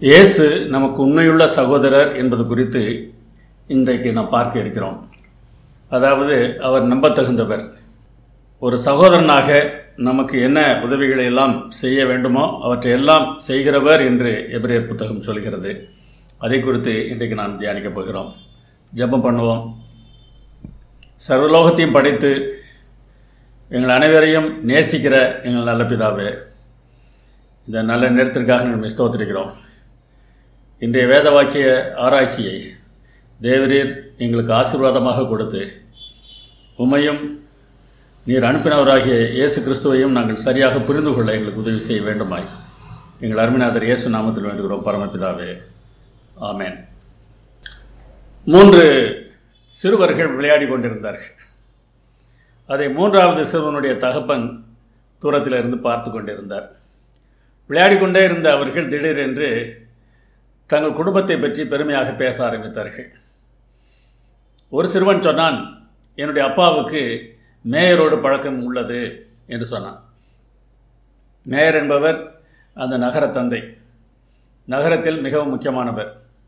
இயேசு நமக்கு உண்மையுள்ள சகோதரர் என்பது குறித்து இன்றைக்கு நாம் பார்க்க இருக்கிறோம் அதாவது அவர் நம்பத்தகுந்தவர் ஒரு சகோதரனாக நமக்கு என்ன உதவிகளை எல்லாம் செய்ய வேண்டுமோ அவற்றை எல்லாம் செய்கிறவர் என்று எபிரேயர் புத்தகம் சொல்கிறது அதை குறித்து இன்றைக்கு நாம் தியானிக்கப் போகிறோம் ஜெபம் பண்ணுவோம் சர்வலோகத்தையும் படைத்து எங்கள் அனைவரையும் நேசிக்கிற எங்கள் நல்ல பிதாவே இந்த நல்ல நேரத்திற்காக நாங்கள் ஸ்தோத்திரிக்கிறோம் இன்றைய வேத வாக்கிய ஆராய்ச்சியை தேவரீர் எங்களுக்கு ஆசீர்வாதமாக கொடுத்து உமையும் நீர் அனுப்பினவராகிய இயேசு கிறிஸ்துவையும் நாங்கள் சரியாக புரிந்து கொள்ள எங்களுக்கு உதவி செய்ய வேண்டுமாய் எங்கள் அருமைநாதர் இயேசு நாமத்தில் வேண்டுகிறோம் பரமபிதாவே ஆமேன் மூன்று சிறுவர்கள் விளையாடி கொண்டிருந்தார்கள் அதை மூன்றாவது சிறுவனுடைய தகப்பன் தூரத்தில் இருந்து பார்த்து கொண்டிருந்தார் விளையாடி கொண்டே இருந்த அவர்கள் திடீரென்று தங்கள் குடும்பத்தை பற்றி பெருமையாக பேச ஆரம்பித்தார்கள் ஒரு சிறுவன் சொன்னான் என்னுடைய அப்பாவுக்கு மேயரோடு பழக்கம் உள்ளது என்று சொன்னான் மேயர் என்பவர் அந்த நகர தந்தை நகரத்தில் மிகவும் முக்கியமானவர்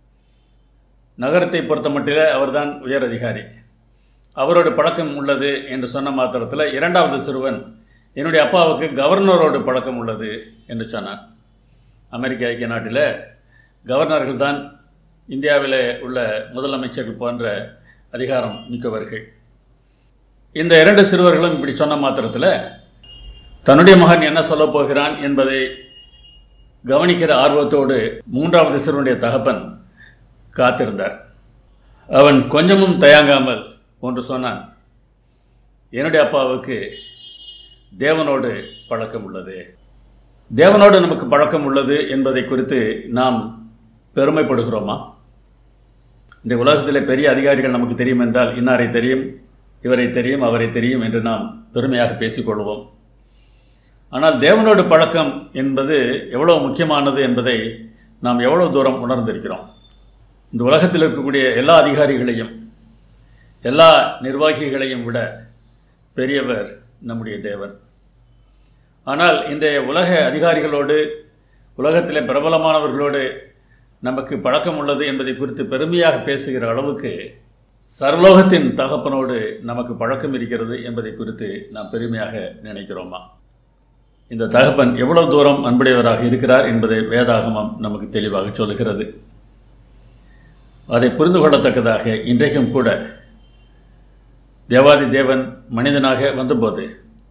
நகரத்தை பொறுத்த மட்டில் அவர்தான் உயர் அதிகாரி அவரோடு பழக்கம் உள்ளது என்று சொன்ன மாத்திரத்தில் இரண்டாவது சிறுவன் என்னுடைய அப்பாவுக்கு கவர்னரோடு பழக்கம் உள்ளது என்று சொன்னான் அமெரிக்க ஐக்கிய நாட்டில் கவர்னர்கள் தான் இந்தியாவில் உள்ள முதலமைச்சர்கள் போன்ற அதிகாரம் மிக்கவர்கள் இந்த இரண்டு சிறுவர்களும் இப்படி சொன்ன மாத்திரத்தில் தன்னுடைய மகன் என்ன சொல்லப் போகிறான் என்பதை கவனிக்கிற ஆர்வத்தோடு மூன்றாவது சிறுவனுடைய தகப்பன் காத்திருந்தார் அவன் கொஞ்சமும் தயங்காமல் ஒன்று சொன்னான் என்னுடைய அப்பாவுக்கு தேவனோடு பழக்கம் உள்ளது தேவனோடு நமக்கு பழக்கம் உள்ளது என்பதை குறித்து நாம் பெருமைப்படுகிறோமா இந்த உலகத்தில் பெரிய அதிகாரிகள் நமக்கு தெரியும் என்றால் இன்னாரை தெரியும் இவரை தெரியும் அவரை தெரியும் என்று நாம் பெருமையாக பேசிக்கொள்வோம் ஆனால் தேவனோடு பழக்கம் என்பது எவ்வளோ முக்கியமானது என்பதை நாம் எவ்வளோ தூரம் உணர்ந்திருக்கிறோம் இந்த உலகத்தில் இருக்கக்கூடிய எல்லா அதிகாரிகளையும் எல்லா நிர்வாகிகளையும் விட பெரியவர் நம்முடைய தேவன் ஆனால் இன்றைய உலக அதிகாரிகளோடு உலகத்தில் பிரபலமானவர்களோடு நமக்கு பழக்கம் உள்ளது என்பதை குறித்து பெருமையாக பேசுகிற அளவுக்கு சர்வலோகத்தின் தகப்பனோடு நமக்கு பழக்கம் இருக்கிறது என்பதை குறித்து நாம் பெருமையாக நினைக்கிறோமா இந்த தகப்பன் எவ்வளவு தூரம் அன்புடையவராக இருக்கிறார் என்பதை வேதாகமம் நமக்கு தெளிவாக சொல்கிறது அதை புரிந்து கொள்ளத்தக்கதாக இன்றைக்கும் கூட தேவாதி தேவன் மனிதனாக வந்தபோது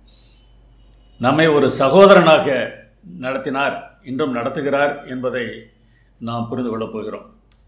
நம்மை ஒரு சகோதரனாக நடத்தினார் இன்றும் நடத்துகிறார் என்பதை நாம் புரிந்து கொள்ளப் போகிறோம்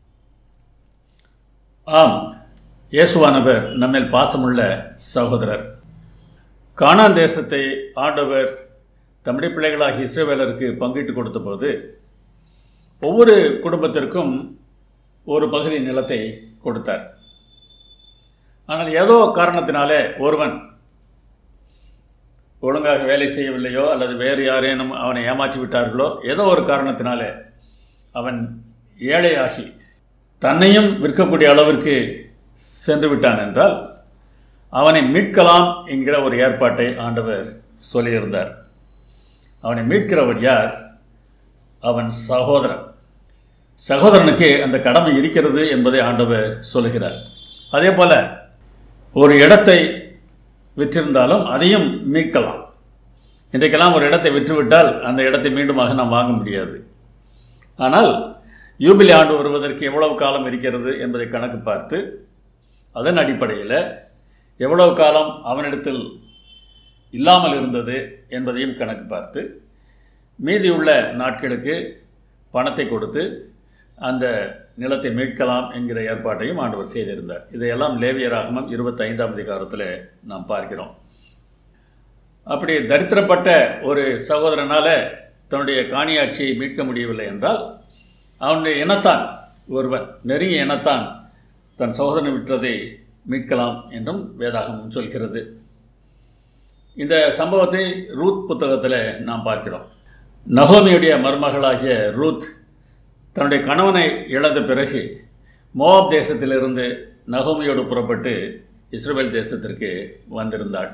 ஆம் இயேசுவானவர் நம்மில் பாசமுள்ள சகோதரர் கானான் தேசத்தை ஆண்டவர் தம்முடைய பிள்ளைகளாகி இஸ்ரேவேலருக்கு பங்கிட்டு கொடுத்தபோது ஒவ்வொரு குடும்பத்திற்கும் ஒரு பகுதி நிலத்தை கொடுத்தார் ஆனால் ஏதோ காரணத்தினாலே ஒருவன் ஒழுங்காக வேலை செய்யவில்லையோ அல்லது வேறு யாரேனும் அவனை ஏமாற்றி விட்டார்களோ ஏதோ ஒரு காரணத்தினாலே அவன் ஏழையாகி தன்னையும் விற்கக்கூடிய அளவிற்கு சென்று விட்டான் என்றால் அவனை மீட்கலாம் என்கிற ஒரு ஏற்பாட்டை ஆண்டவர் சொல்லியிருந்தார் அவனை மீட்கிறவர் யார் அவன் சகோதரன் சகோதரனுக்கு அந்த கடமை இருக்கிறது என்பதை ஆண்டவர் சொல்லுகிறார் அதே போல ஒரு இடத்தை விற்றிருந்தாலும் அதையும் மீட்கலாம் இன்றைக்கெல்லாம் ஒரு இடத்தை விற்றுவிட்டால் அந்த இடத்தை மீண்டுமாக நாம் வாங்க முடியாது ஆனால் யூபிலி ஆண்டு வருவதற்கு எவ்வளவு காலம் இருக்கிறது என்பதை கணக்கு பார்த்து அதன் அடிப்படையில் எவ்வளவு காலம் அவனிடத்தில் இல்லாமல் இருந்தது என்பதையும் கணக்கு பார்த்து மீதியுள்ள நாட்களுக்கு பணத்தை கொடுத்து அந்த நிலத்தை மீட்கலாம் என்கிற ஏற்பாட்டையும் ஆண்டவர் செய்திருந்தார் இதையெல்லாம் லேவியராகமம் இருபத்தைந்தாம் அதிகாரத்தில் நாம் பார்க்கிறோம் அப்படி தரித்திரப்பட்ட ஒரு சகோதரனால் தன்னுடைய காணியாட்சியை மீட்க முடியவில்லை என்றால் அவனுடைய இனத்தான் ஒருவன் நெருங்கிய இனத்தான் தன் சகோதரனை விற்றதை மீட்கலாம் என்றும் வேதாகமம் சொல்கிறது இந்த சம்பவத்தை ரூத் புத்தகத்தில் நாம் பார்க்கிறோம் நகோமியுடைய மருமகளாகிய ரூத் தன்னுடைய கணவனை இழந்த பிறகு மோவாப் தேசத்திலிருந்து நகோமியோடு புறப்பட்டு இஸ்ரேல் தேசத்திற்கு வந்திருந்தாள்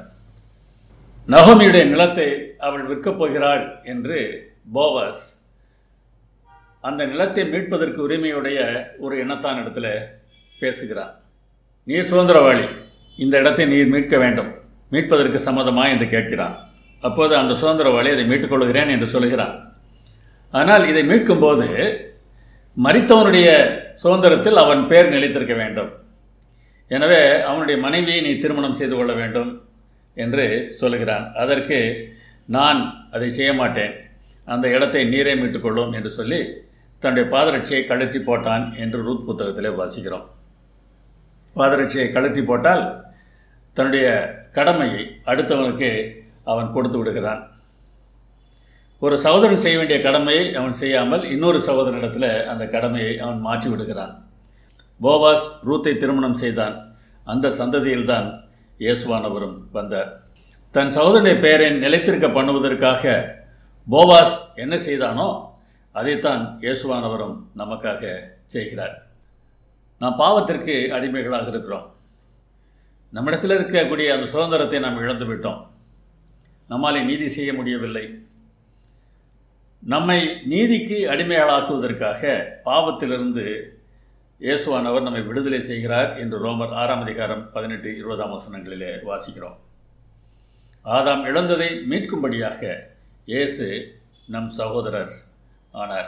நகோமியுடைய நிலத்தை அவள் விற்கப் போகிறாள் என்று போவாஸ் அந்த நிலத்தை மீட்பதற்கு உரிமையுடைய ஒரு எண்ணத்தான் இடத்துல பேசுகிறான் நீர் சுதந்திரவாளி இந்த இடத்தை நீர் மீட்க வேண்டும் மீட்பதற்கு சம்மதமா என்று கேட்கிறான் அப்போது அந்த சுதந்திரவாளி அதை மீட்டுக்கொள்கிறேன் என்று சொல்கிறான் ஆனால் இதை மீட்கும்போது மரித்தவனுடைய சுதந்திரத்தில் அவன் பேர் நிலைத்திருக்க வேண்டும் எனவே அவனுடைய மனைவியை நீ திருமணம் செய்து கொள்ள வேண்டும் என்று சொல்லுகிறான் அதற்கு நான் அதை செய்ய மாட்டேன் அந்த இடத்தை நீரே மீட்டுக்கொள்ளும் என்று சொல்லி தன்னுடைய பாதரட்சியை கழற்றி போட்டான் என்று ரூத் புத்தகத்திலே வாசிக்கிறோம் பாதரட்சியை கழற்றி போட்டால் தன்னுடைய கடமையை அடுத்தவனுக்கு அவன் கொடுத்து விடுகிறான் ஒரு சகோதரன் செய்ய வேண்டிய கடமையை அவன் செய்யாமல் இன்னொரு சகோதரனிடத்தில் அந்த கடமையை அவன் மாற்றி விடுகிறான் போவாஸ் ரூத்தை திருமணம் செய்தான் அந்த சந்ததியில்தான் இயேசுவானவரும் வந்தார் தன் சகோதரனுடைய பெயரை நிலைத்திருக்க பண்ணுவதற்காக போவாஸ் என்ன செய்தானோ அதைத்தான் இயேசுவானவரும் நமக்காக செய்கிறார் நாம் பாவத்திற்கு அடிமைகளாக இருக்கிறோம் நம்மிடத்தில் இருக்கக்கூடிய அந்த சுதந்திரத்தை நாம் இழந்து விட்டோம் நம்மாலே நீதி செய்ய முடியவில்லை நம்மை நீதிக்கு அடிமையாளாக்குவதற்காக பாவத்திலிருந்து இயேசுவானவர் நம்மை விடுதலை செய்கிறார் என்று ரோமர் ஆறாம் அதிகாரம் பதினெட்டு இருபதாம் வசனங்களிலே வாசிக்கிறோம் ஆதாம் இழந்ததை மீட்கும்படியாக இயேசு நம் சகோதரர் ஆனார்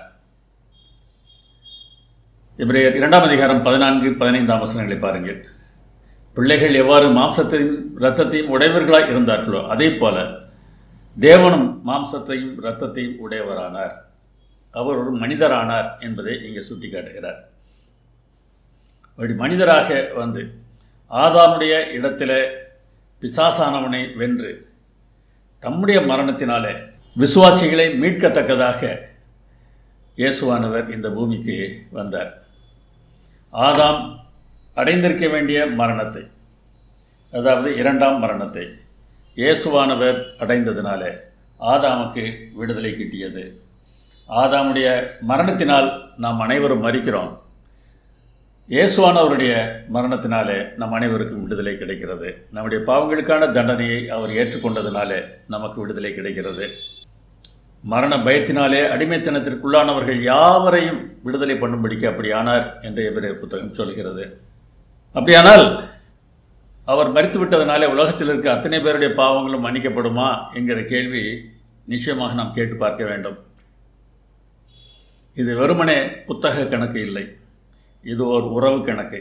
இப்ரேயர் இரண்டாம் அதிகாரம் பதினான்கு பதினைந்தாம் வசனங்களை பாருங்கள் பிள்ளைகள் எவ்வாறு மாம்சத்தையும் இரத்தத்தையும் உடையவர்களாய் இருந்தார்களோ அதே போல தேவனும் மாம்சத்தையும் இரத்தத்தையும் உடையவரானார் அவர் ஒரு மனிதரானார் என்பதை இங்கே சுட்டிக்காட்டுகிறார் அப்படி மனிதராக வந்து ஆதாமுடைய இடத்திலே பிசாசானவனை வென்று தம்முடைய மரணத்தினாலே விசுவாசிகளை மீட்கத்தக்கதாக இயேசுவானவர் இந்த பூமிக்கு வந்தார் ஆதாம் அடைந்திருக்க வேண்டிய மரணத்தை அதாவது இரண்டாம் மரணத்தை இயேசுவானவர் அடைந்ததினாலே ஆதாமுக்கு விடுதலை கிட்டியது ஆதாமுடைய மரணத்தினால் நாம் அனைவரும் மறிக்கிறோம் இயேசுவானவருடைய மரணத்தினாலே நம் அனைவருக்கும் விடுதலை கிடைக்கிறது நம்முடைய பாவங்களுக்கான தண்டனையை அவர் ஏற்றுக்கொண்டதினாலே நமக்கு விடுதலை கிடைக்கிறது மரண பயத்தினாலே அடிமைத்தனத்திற்குள்ளானவர்கள் யாவரையும் விடுதலை பண்ணும்படிக்கு அப்படி ஆனார் என்று எபிரேயர் புத்தகம் சொல்கிறது அப்படியானால் அவர் மறித்து விட்டதனாலே உலகத்தில் இருக்க அத்தனை பேருடைய பாவங்களும் மன்னிக்கப்படுமா என்கிற கேள்வி நிச்சயமாக நாம் கேட்டு பார்க்க வேண்டும் இது வெறுமனே புத்தக கணக்கு இல்லை இது ஓர் உறவு கணக்கு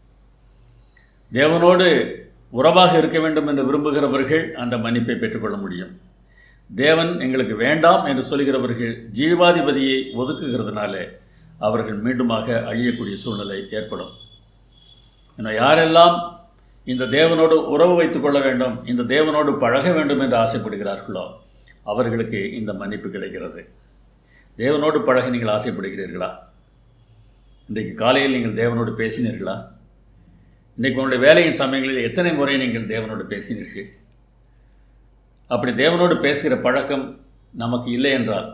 தேவனோடு உறவாக இருக்க வேண்டும் என்று விரும்புகிறவர்கள் அந்த மன்னிப்பை பெற்றுக்கொள்ள முடியும் தேவன் எங்களுக்கு வேண்டாம் என்று சொல்கிறவர்கள் ஜீவாதிபதியை ஒதுக்குகிறதுனாலே அவர்கள் மீண்டுமாக அழியக்கூடிய சூழ்நிலை ஏற்படும் இன்னும் யாரெல்லாம் இந்த தேவனோடு உறவு வைத்துக் கொள்ள வேண்டும் இந்த தேவனோடு பழக வேண்டும் என்று ஆசைப்படுகிறார்களோ அவர்களுக்கு இந்த மன்னிப்பு கிடைக்கிறது தேவனோடு பழக நீங்கள் ஆசைப்படுகிறீர்களா இன்றைக்கு காலையில் நீங்கள் தேவனோடு பேசினீர்களா இன்றைக்கு உங்களுடைய வேலையின் சமயங்களில் எத்தனை முறை நீங்கள் தேவனோடு பேசினீர்கள் அப்படி தேவனோடு பேசுகிற பழக்கம் நமக்கு இல்லை என்றால்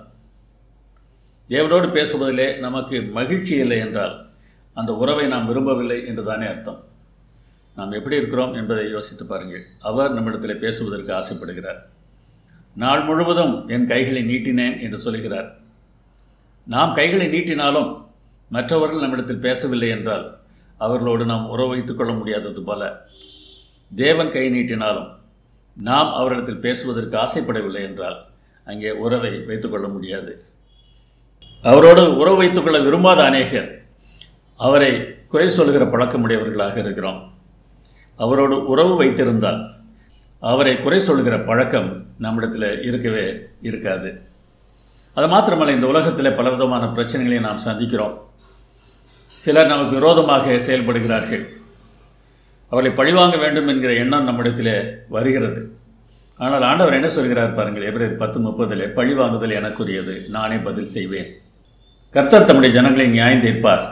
தேவனோடு பேசுவதிலே நமக்கு மகிழ்ச்சி இல்லை என்றால் அந்த உறவை நாம் விரும்பவில்லை என்று தானே அர்த்தம் நாம் எப்படி இருக்கிறோம் என்பதை யோசித்து பாருங்கள் அவர் நம்மிடத்தில் பேசுவதற்கு ஆசைப்படுகிறார் நாள் முழுவதும் என் கைகளை நீட்டினேன் என்று சொல்கிறார் நாம் கைகளை நீட்டினாலும் மற்றவர்கள் நம்மிடத்தில் பேசவில்லை என்றால் அவர்களோடு நாம் உறவு வைத்துக் கொள்ள முடியாதது போல தேவன் கை நீட்டினாலும் நாம் அவரிடத்தில் பேசுவதற்கு ஆசைப்படவில்லை என்றால் அங்கே உறவை வைத்துக்கொள்ள முடியாது அவரோடு உறவு வைத்துக்கொள்ள விரும்பாத அநேகர் அவரை குறை சொல்கிற பழக்கமுடையவர்களாக இருக்கிறோம் அவரோடு உறவு வைத்திருந்தால் அவரை குறை சொல்கிற பழக்கம் நம்மிடத்தில் இருக்கவே இருக்காது அது மாத்திரமல்ல இந்த உலகத்தில் பலவிதமான பிரச்சனைகளை நாம் சந்திக்கிறோம் சிலர் நமக்கு விரோதமாக செயல்படுகிறார்கள் அவர்களை பழிவாங்க வேண்டும் என்கிற எண்ணம் நம்மிடத்தில் வருகிறது ஆனால் ஆண்டவர் என்ன சொல்கிறார் பாருங்கள் எபிரேர் பத்து முப்பதில் பழிவாங்குதல் எனக்குரியது நானே பதில் செய்வேன் கர்த்தர் தம்முடைய ஜனங்களை நியாயம் தீர்ப்பார்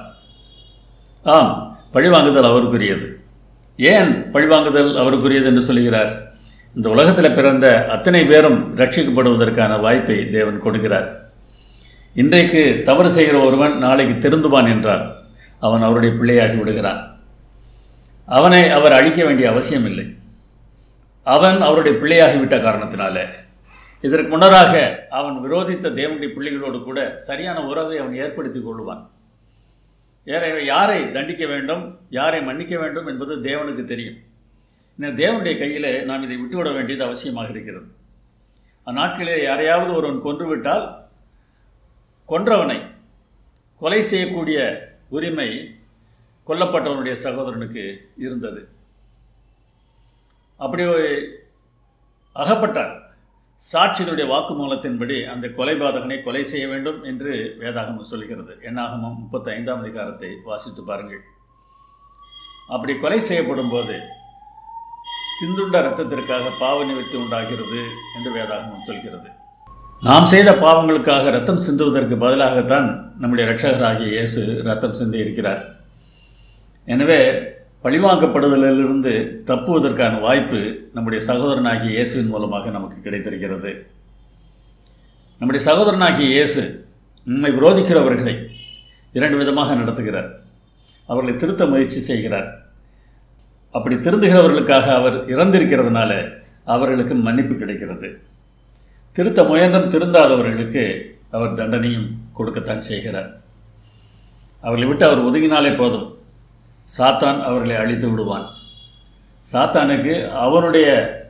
ஆம் பழிவாங்குதல் அவருக்குரியது ஏன் பழிவாங்குதல் அவருக்குரியது என்று சொல்கிறார் இந்த உலகத்தில் பிறந்த அத்தனை பேரும் ரட்சிக்கப்படுவதற்கான வாய்ப்பை தேவன் கொடுக்கிறார் இன்றைக்கு தவறு செய்கிற ஒருவன் நாளைக்கு திருந்துவான் என்றால் அவன் அவருடைய பிள்ளையாகி விடுகிறான் அவனை அவர் அழிக்க வேண்டிய அவசியம் இல்லை அவன் அவருடைய பிள்ளையாகிவிட்ட காரணத்தினால இதற்கு முன்னராக அவன் விரோதித்த தேவனுடைய பிள்ளைகளோடு கூட சரியான உறவை அவன் ஏற்படுத்திக் கொள்வான் ஏற- யாரை தண்டிக்க வேண்டும் யாரை மன்னிக்க வேண்டும் என்பது தேவனுக்கு தெரியும் இந்த தேவனுடைய கையில் நாம் இதை விட்டுவிட வேண்டியது அவசியமாக இருக்கிறது அந்நாட்களிலே யாரையாவது ஒருவன் கொன்றுவிட்டால் கொன்றவனை கொலை செய்யக்கூடிய உரிமை கொல்லப்பட்டவனுடைய சகோதரனுக்கு இருந்தது அப்படி அகப்பட்டார் சாட்சிகளுடைய வாக்குமூலத்தின்படி அந்த கொலைபாதகனை கொலை செய்ய வேண்டும் என்று வேதாகமம் சொல்கிறது எண்ணாகமம் முப்பத்தி ஐந்தாம் அதிகாரத்தை வாசித்து பாருங்கள் அப்படி கொலை செய்யப்படும் போது சிந்துண்ட இரத்தத்திற்காக பாவ நிவர்த்தி உண்டாகிறது என்று வேதாகமம் சொல்கிறது நாம் செய்த பாவங்களுக்காக ரத்தம் சிந்துவதற்கு பதிலாகத்தான் நம்முடைய இரட்சகராகிய இயேசு ரத்தம் சிந்தி இருக்கிறார் எனவே பழிவாங்கப்படுதலிலிருந்து தப்புவதற்கான வாய்ப்பு நம்முடைய சகோதரனாகிய இயேசுவின் மூலமாக நமக்கு கிடைத்திருக்கிறது நம்முடைய சகோதரனாகிய இயேசு நம்மை விரோதிக்கிறவர்களை இரண்டு விதமாக நடத்துகிறார் அவர்களை திருத்த முயற்சி செய்கிறார் அப்படி திருந்துகிறவர்களுக்காக அவர் இறந்திருக்கிறதுனால அவர்களுக்கு மன்னிப்பு கிடைக்கிறது திருத்த முயன்றும் திருந்தாதவர்களுக்கு அவர் தண்டனையும் கொடுக்கத்தான் செய்கிறார் அவர்களை விட்டு அவர் ஒதுங்கினாலே போதும் சாத்தான் அவர்களை அழித்து விடுவான் சாத்தானுக்கு அவனுடைய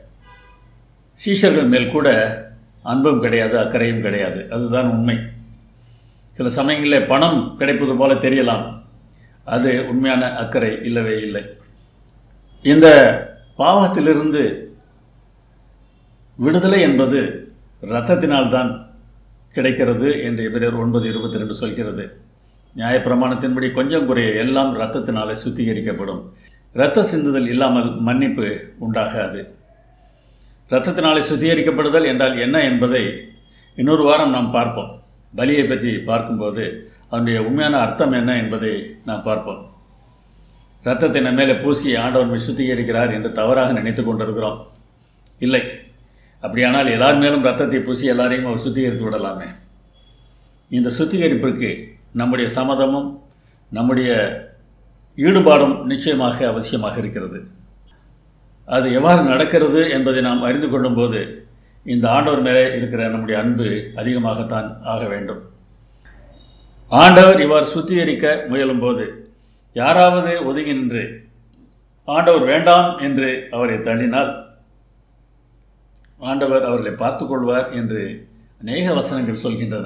சீஷர்கள் மேல் கூட அன்பும் கிடையாது அக்கறையும் கிடையாது அதுதான் உண்மை சில சமயங்களில் பணம் கிடைப்பது போல தெரியலாம் அது உண்மையான அக்கறை இல்லவே இல்லை இந்த பாவத்திலிருந்து விடுதலை என்பது இரத்தத்தினால்தான் கிடைக்கிறது என்று எபிரேயர் ஒன்பது இருபத்தி ரெண்டு சொல்கிறது நியாயப்பிரமாணத்தின்படி கொஞ்சம் குறைய எல்லாம் இரத்தத்தினாலே சுத்திகரிக்கப்படும் இரத்த சிந்துதல் இல்லாமல் மன்னிப்பு உண்டாகாது இரத்தத்தினாலே சுத்திகரிக்கப்படுதல் என்றால் என்ன என்பதை இன்னொரு வாரம் நாம் பார்ப்போம் பலியை பற்றி பார்க்கும்போது அதனுடைய உண்மையான அர்த்தம் என்ன என்பதை நாம் பார்ப்போம் இரத்தத்தை நம்ம மேலே பூசி ஆண்டவர் நம்மை சுத்திகரிக்கிறார் என்று தவறாக நினைத்து கொண்டிருக்கிறோம் இல்லை அப்படியானால் எல்லார் மேலும் ரத்தத்தை பூசி எல்லாரையும் அவர் சுத்திகரித்து விடலாமே இந்த சுத்திகரிப்பிற்கு நம்முடைய சம்மதமும் நம்முடைய ஈடுபாடும் நிச்சயமாக அவசியமாக இருக்கிறது அது எவ்வாறு நடக்கிறது என்பதை நாம் அறிந்து கொள்ளும்போது இந்த ஆண்டவர் மேலே இருக்கிற நம்முடைய அன்பு அதிகமாகத்தான் ஆக வேண்டும் ஆண்டவர் இவ்வாறு சுத்திகரிக்க முயலும்போது யாராவது ஒதுங்கி நின்று ஆண்டவர் வேண்டாம் என்று அவரை தள்ளினால் ஆண்டவர் அவர்களை பார்த்துக் கொள்வார் என்று அநேக வசனங்கள் சொல்கின்றன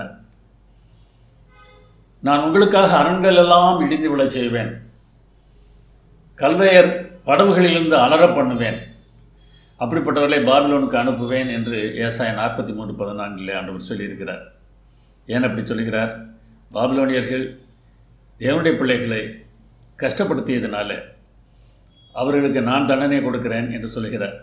நான் உங்களுக்காக அரண்கள் எல்லாம் இடிந்து விழச் செய்வேன் கல்தையர் படவுகளிலிருந்து அலற பண்ணுவேன் அப்படிப்பட்டவர்களை பாபிலோனுக்கு அனுப்புவேன் என்று ஏசாய நாற்பத்தி மூன்று பதினான்கிலே ஆண்டவர் சொல்லியிருக்கிறார் ஏன் அப்படி சொல்லுகிறார் பாபிலோனியர்கள் தேவனுடைய பிள்ளைகளை கஷ்டப்படுத்தியதுனால அவர்களுக்கு நான் தண்டனை கொடுக்கிறேன் என்று சொல்லுகிறார்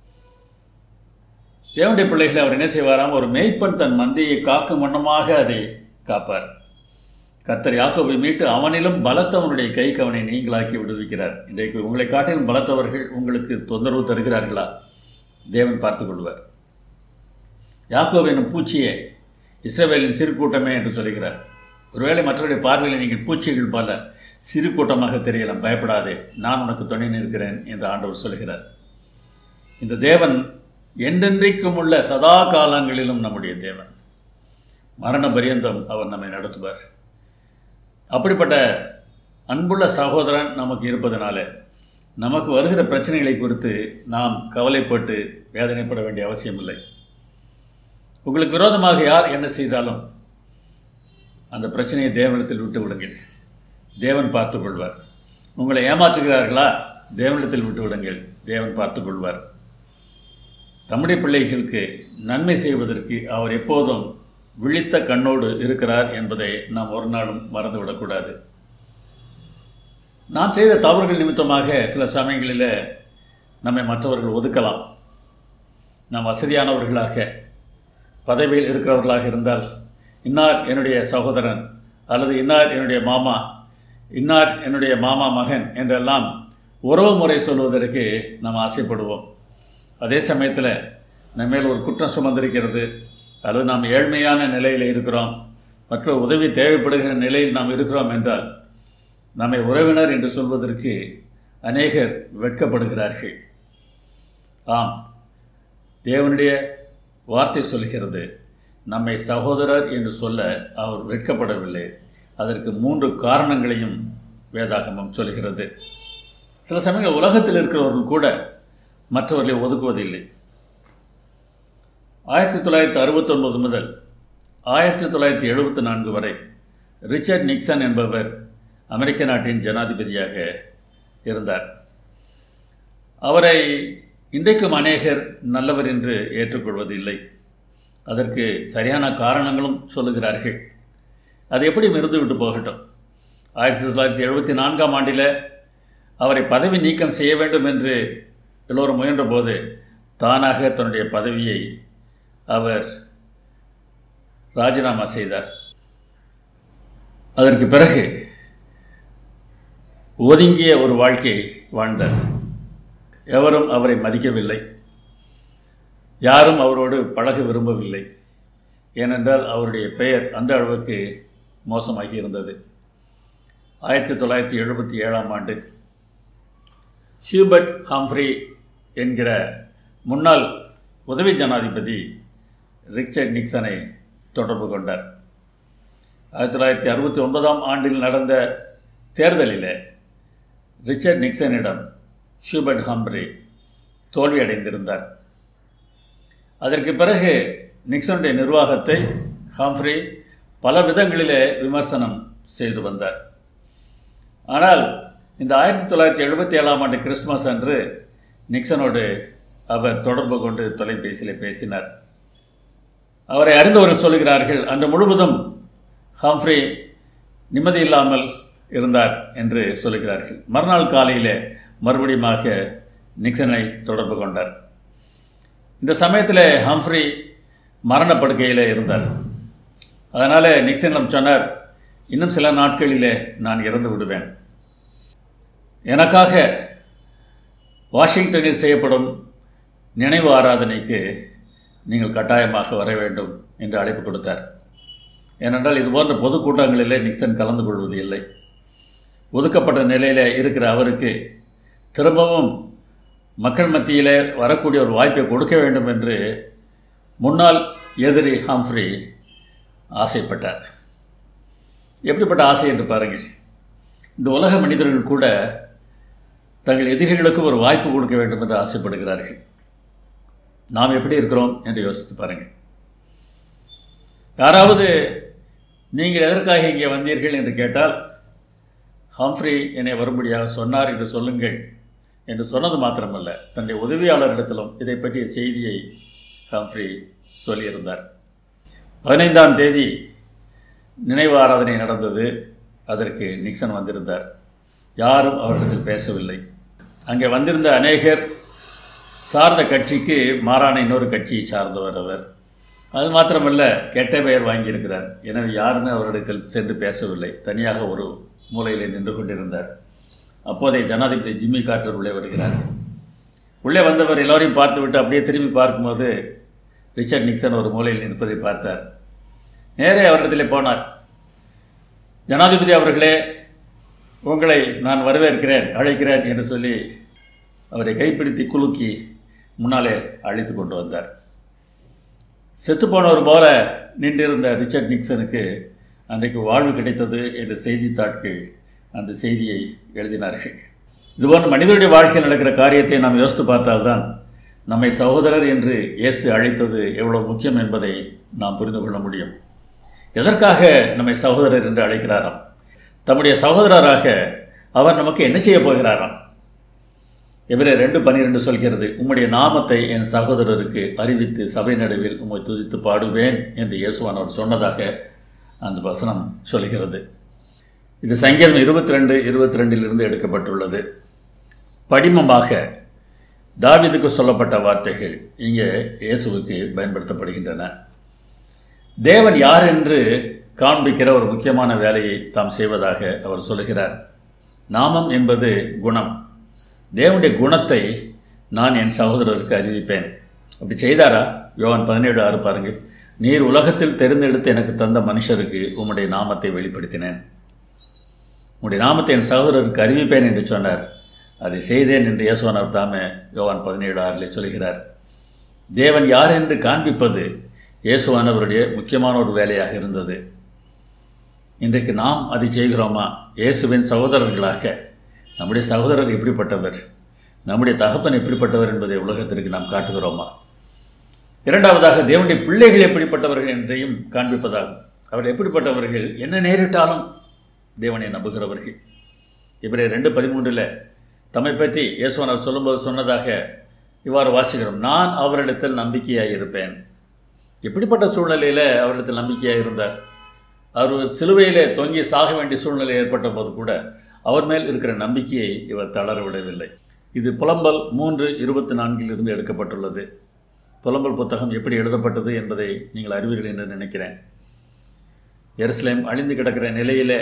தேவனுடைய பிள்ளைகளை அவர் என்ன செய்வாராம் ஒரு மேய்ப்பன் தன் மந்தியை காக்கும் வண்ணமாக அதை காப்பார் கர்த்தர் யாக்கோபை மீட்டு அவனிலும் பலத்தவனுடைய கைக்கு அவனை நீங்களாக்கி விடுவிக்கிறார் இன்றைக்கு உங்களை காட்டிலும் பலத்தவர்கள் உங்களுக்கு தொந்தரவு தருகிறார்களா தேவன் பார்த்துக் கொள்வார் யாக்கோபு என்னும் பூச்சியே இஸ்ரவேலின் சிறு கூட்டமே என்று சொல்கிறார் ஒருவேளை மற்றவருடைய பார்வையில் நீங்கள் பூச்சிகள் பல சிறு கூட்டமாக தெரியலாம் பயப்படாதே நான் உனக்கு துணை நிற்கிறேன் என்று ஆண்டவர் சொல்கிறார் இந்த தேவன் என்றென்றைக்கும் உள்ள சதா காலங்களிலும் நம்முடைய தேவன் மரண பரியந்தம் அவர் நம்மை நடத்துவார் அப்படிப்பட்ட அன்புள்ள சகோதரன் நமக்கு இருப்பதனால நமக்கு வருகிற பிரச்சனைகளை குறித்து நாம் கவலைப்பட்டு வேதனைப்பட வேண்டிய அவசியமில்லை உங்களுக்கு விரோதமாக யார் என்ன செய்தாலும் அந்த பிரச்சனையை தேவனிடத்தில் விட்டு விடுங்கள் தேவன் பார்த்துக் கொள்வார் உங்களை ஏமாற்றுகிறார்களா தேவனிடத்தில் விட்டு விடுங்கள் தேவன் பார்த்துக் கொள்வார் தம்முடைய பிள்ளைகளுக்கு நன்மை செய்வதற்கு அவர் எப்போதும் விழித்த கண்ணோடு இருக்கிறார் என்பதை நாம் ஒரு நாளும் மறந்துவிடக்கூடாது நாம் செய்த தவறுகள் நிமித்தமாக சில சமயங்களில் நம்மை மற்றவர்கள் ஒதுக்கலாம் நாம் வசதியானவர்களாக பதவியில் இருக்கிறவர்களாக இருந்தால் இன்னார் என்னுடைய சகோதரன் அல்லது இன்னார் என்னுடைய மாமா இன்னார் என்னுடைய மாமா மகன் என்றெல்லாம் உறவு முறை சொல்வதற்கு நாம் ஆசைப்படுவோம் அதே சமயத்தில் நம்ம மேல் ஒரு குற்றம் சுமந்திருக்கிறது அல்லது நாம் ஏழ்மையான நிலையில் இருக்கிறோம் மற்ற உதவி தேவைப்படுகிற நிலையில் நாம் இருக்கிறோம் என்றால் நம்மை உறவினர் என்று சொல்வதற்கு அநேகர் வெட்கப்படுகிறார்கள் ஆம் தேவனுடைய வார்த்தை சொல்கிறது நம்மை சகோதரர் என்று சொல்ல அவர் வெட்கப்படவில்லை அதற்கு மூன்று காரணங்களையும் வேதாகமம் சொல்கிறது சில சமயங்கள் உலகத்தில் இருக்கிறவர்கள் கூட மற்றவர்களை ஒதுக்குவதில்லை ஆயிரத்தி தொள்ளாயிரத்தி அறுபத்தொன்பது முதல் ஆயிரத்தி தொள்ளாயிரத்தி எழுபத்தி நான்கு வரை ரிச்சர்ட் நிக்சன் என்பவர் அமெரிக்க நாட்டின் ஜனாதிபதியாக இருந்தார் அவரை இன்றைக்கும் அநேகர் நல்லவர் என்று ஏற்றுக்கொள்வதில்லை அதற்கு சரியான காரணங்களும் சொல்லுகிறார்கள் அது எப்படி மிருந்து விட்டு போகட்டும் ஆயிரத்தி தொள்ளாயிரத்தி எழுபத்தி நான்காம் ஆண்டில் அவரை பதவி நீக்கம் செய்ய வேண்டும் என்று எல்லோரும் முயன்றபோது தானாக தன்னுடைய பதவியை அவர் ராஜினாமா செய்தார் அதற்கு பிறகு ஒதுங்கிய ஒரு வாழ்க்கை வாழ்ந்தார் எவரும் அவரை மதிக்கவில்லை யாரும் அவரோடு பழக விரும்பவில்லை ஏனென்றால் அவருடைய பெயர் அந்த அளவுக்கு மோசமாகி இருந்தது ஆயிரத்தி தொள்ளாயிரத்தி எழுபத்தி ஏழாம் ஆண்டு ஹியூபர்ட் ஹம்ஃப்ரி என்கிற முன்னாள் உதவி ஜனாதிபதி ரிச்சர்ட் நிக்சனை தொடர்பு கொண்டார் ஆயிரத்தி தொள்ளாயிரத்தி அறுபத்தி ஒன்பதாம் ஆண்டில் நடந்த தேர்தலில் ரிச்சர்ட் நிக்சனிடம் ஹியூபர்ட் ஹம்ப்ரி தோல்வியடைந்திருந்தார் அதற்கு பிறகு நிக்சனுடைய நிர்வாகத்தை ஹம்ஃப்ரி பல விதங்களிலே விமர்சனம் செய்து வந்தார் ஆனால் இந்த ஆயிரத்தி தொள்ளாயிரத்தி எழுபத்தி ஏழாம் ஆண்டு கிறிஸ்துமஸ் அன்று நிக்சனோடு அவர் தொடர்பு கொண்டு தொலைபேசியில் பேசினார் அவரை அறிந்தவர்கள் சொல்கிறார்கள் அன்று முழுவதும் ஹம்ஃப்ரி நிம்மதி இல்லாமல் இருந்தார் என்று சொல்லுகிறார்கள் மறுநாள் காலையில் மறுபடியுமாக நிக்சனை தொடர்பு கொண்டார் இந்த சமயத்தில் ஹம்ஃப்ரி மரணப்படுக்கையில் இருந்தார் அதனால் நிக்சனிடம் சொன்னார் இன்னும் சில நாட்களிலே நான் இறந்து விடுவேன் எனக்காக வாஷிங்டனில் செய்யப்படும் நினைவு ஆராதனைக்கு நீங்கள் கட்டாயமாக வர வேண்டும் என்று அழைப்பு கொடுத்தார் ஏனென்றால் இது போன்ற பொதுக்கூட்டங்களிலே நிக்சன் கலந்து கொள்வது இல்லை ஒதுக்கப்பட்ட நிலையில் இருக்கிற அவருக்கு திரும்பவும் மக்கள் மத்தியில் வரக்கூடிய ஒரு வாய்ப்பை கொடுக்க வேண்டும் என்று முன்னாள் எதிரி ஹம்ஃப்ரி ஆசைப்பட்டார் எப்படிப்பட்ட ஆசை என்று பாருங்கள் இந்த உலக மனிதர்கள் கூட தங்கள் எதிரிகளுக்கு ஒரு வாய்ப்பு கொடுக்க வேண்டும் என்று ஆசைப்படுகிறார்கள் நாம் எப்படி இருக்கிறோம் என்று யோசித்து பாருங்கள் யாராவது நீங்கள் எதற்காக இங்கே வந்தீர்கள் என்று கேட்டால் ஹம்ஃப்ரி என்னை வரும்படியாக சொன்னார் என்று சொல்லுங்கள் என்று சொன்னது மாத்திரமல்ல தன்னுடைய உதவியாளரிடத்திலும் இதை பற்றிய செய்தியை ஹம்ஃப்ரி சொல்லியிருந்தார் பதினைந்தாம் தேதி நினைவு ஆராதனை நடந்தது அதற்கு நிக்சன் வந்திருந்தார் யாரும் அவரிடத்தில் பேசவில்லை அங்கே வந்திருந்த அநேகர் சார்ந்த கட்சிக்கு மாறான இன்னொரு கட்சியை சார்ந்தவர் அவர் அது மாத்திரமல்ல கெட்ட பெயர் வாங்கியிருக்கிறார் எனவே யாருமே அவரிடத்தில் சென்று பேசவில்லை தனியாக ஒரு மூலையில் நின்று கொண்டிருந்தார் அப்போதைய ஜனாதிபதி ஜிம்மி கார்ட்டர் உள்ளே வருகிறார் உள்ளே வந்தவர் எல்லோரையும் பார்த்துவிட்டு அப்படியே திரும்பி பார்க்கும்போது ரிச்சர்ட் நிக்சன் ஒரு மூலையில் நிற்பதை பார்த்தார் நேரே அவரிடத்தில் போனார் ஜனாதிபதி அவர்களே உங்களை நான் வரவேற்கிறேன் அழைக்கிறேன் என்று சொல்லி அவரை கைப்பிடித்து குலுக்கி முன்னாலே அழைத்து கொண்டு வந்தார் செத்துப்போனவர் போல நின்றிருந்த ரிச்சர்ட் நிக்சனுக்கு அன்றைக்கு வாழ்வு கிடைத்தது என்ற செய்தித்தாட்கள் அந்த செய்தியை எழுதினார்கள் இதுபோன்ற மனிதனுடைய வாழ்க்கையில் நடக்கிற காரியத்தை நாம் யோசித்து பார்த்தால்தான் நம்மை சகோதரர் என்று இயேசு அழைத்தது எவ்வளவு முக்கியம் என்பதை நாம் புரிந்து கொள்ள முடியும் எதற்காக நம்மை சகோதரர் என்று அழைக்கிறாராம் தம்முடைய சகோதரராக அவர் நமக்கு என்ன செய்ய போகிறாராம் எவரே ரெண்டு பன்னிரெண்டு சொல்கிறது உம்முடைய நாமத்தை என் சகோதரருக்கு அறிவித்து சபை நடுவில் உம்மை துதித்து பாடுவேன் என்று இயேசுவானவர் சொன்னதாக அந்த வசனம் சொல்கிறது இது சங்கீதம் இருபத்தி ரெண்டு இருபத்தி ரெண்டிலிருந்து எடுக்கப்பட்டுள்ளது படிமமாக தாவிதுக்கு சொல்லப்பட்ட வார்த்தைகள் இங்கே இயேசுவுக்கு பயன்படுத்தப்படுகின்றன தேவன் யார் என்று காண்பிக்கிற ஒரு முக்கியமான வேலையை தாம் செய்வதாக அவர் சொல்கிறார் நாமம் என்பது குணம் தேவனுடைய குணத்தை நான் என் சகோதரருக்கு அறிவிப்பேன் அப்படி செய்தாரா யோவான் பதினேழு ஆறு பாருங்கள் நீர் உலகத்தில் தெரிந்தெடுத்து எனக்கு தந்த மனுஷருக்கு உம்முடைய நாமத்தை வெளிப்படுத்தினேன் உம்முடைய நாமத்தை என் சகோதரருக்கு அறிவிப்பேன் என்று சொன்னார் அதை செய்தேன் என்று இயேசுவனர் தாமே யோவான் பதினேழு ஆறில் சொல்கிறார் தேவன் யார் என்று காண்பிப்பது இயேசுவானவருடைய முக்கியமான ஒரு வேலையாக இருந்தது இன்றைக்கு நாம் அதை செய்கிறோமா இயேசுவின் சகோதரர்களாக நம்முடைய சகோதரர் எப்படிப்பட்டவர் நம்முடைய தகப்பன் எப்படிப்பட்டவர் என்பதை உலகத்திற்கு நாம் காட்டுகிறோமா இரண்டாவதாக தேவனுடைய பிள்ளைகள் எப்படிப்பட்டவர்கள் என்றையும் காண்பிப்பதாகும் அவர்கள் எப்படிப்பட்டவர்கள் என்ன நேரிட்டாலும் தேவனை நம்புகிறவர்கள் இவரை ரெண்டு பதிமூன்றில் தம்மை பற்றி இயேசுவனர் சொல்லும்போது சொன்னதாக இவ்வாறு வாசிக்கிறோம் நான் அவரிடத்தில் நம்பிக்கையாக இருப்பேன் எப்படிப்பட்ட சூழ்நிலையில் அவரிடத்தில் நம்பிக்கையாக இருந்தார் அவர் சிலுவையிலே தொங்கி சாக வேண்டிய சூழ்நிலை ஏற்பட்ட போது கூட அவர் மேல் இருக்கிற நம்பிக்கையை இவர் தளர விடவில்லை இது புலம்பல் மூன்று இருபத்தி நான்கிலிருந்து எடுக்கப்பட்டுள்ளது புலம்பல் புத்தகம் எப்படி எழுதப்பட்டது என்பதை நீங்கள் அறிவீர்கள் என்று நினைக்கிறேன் எருசலேம் அழிந்து கிடக்கிற நிலையிலே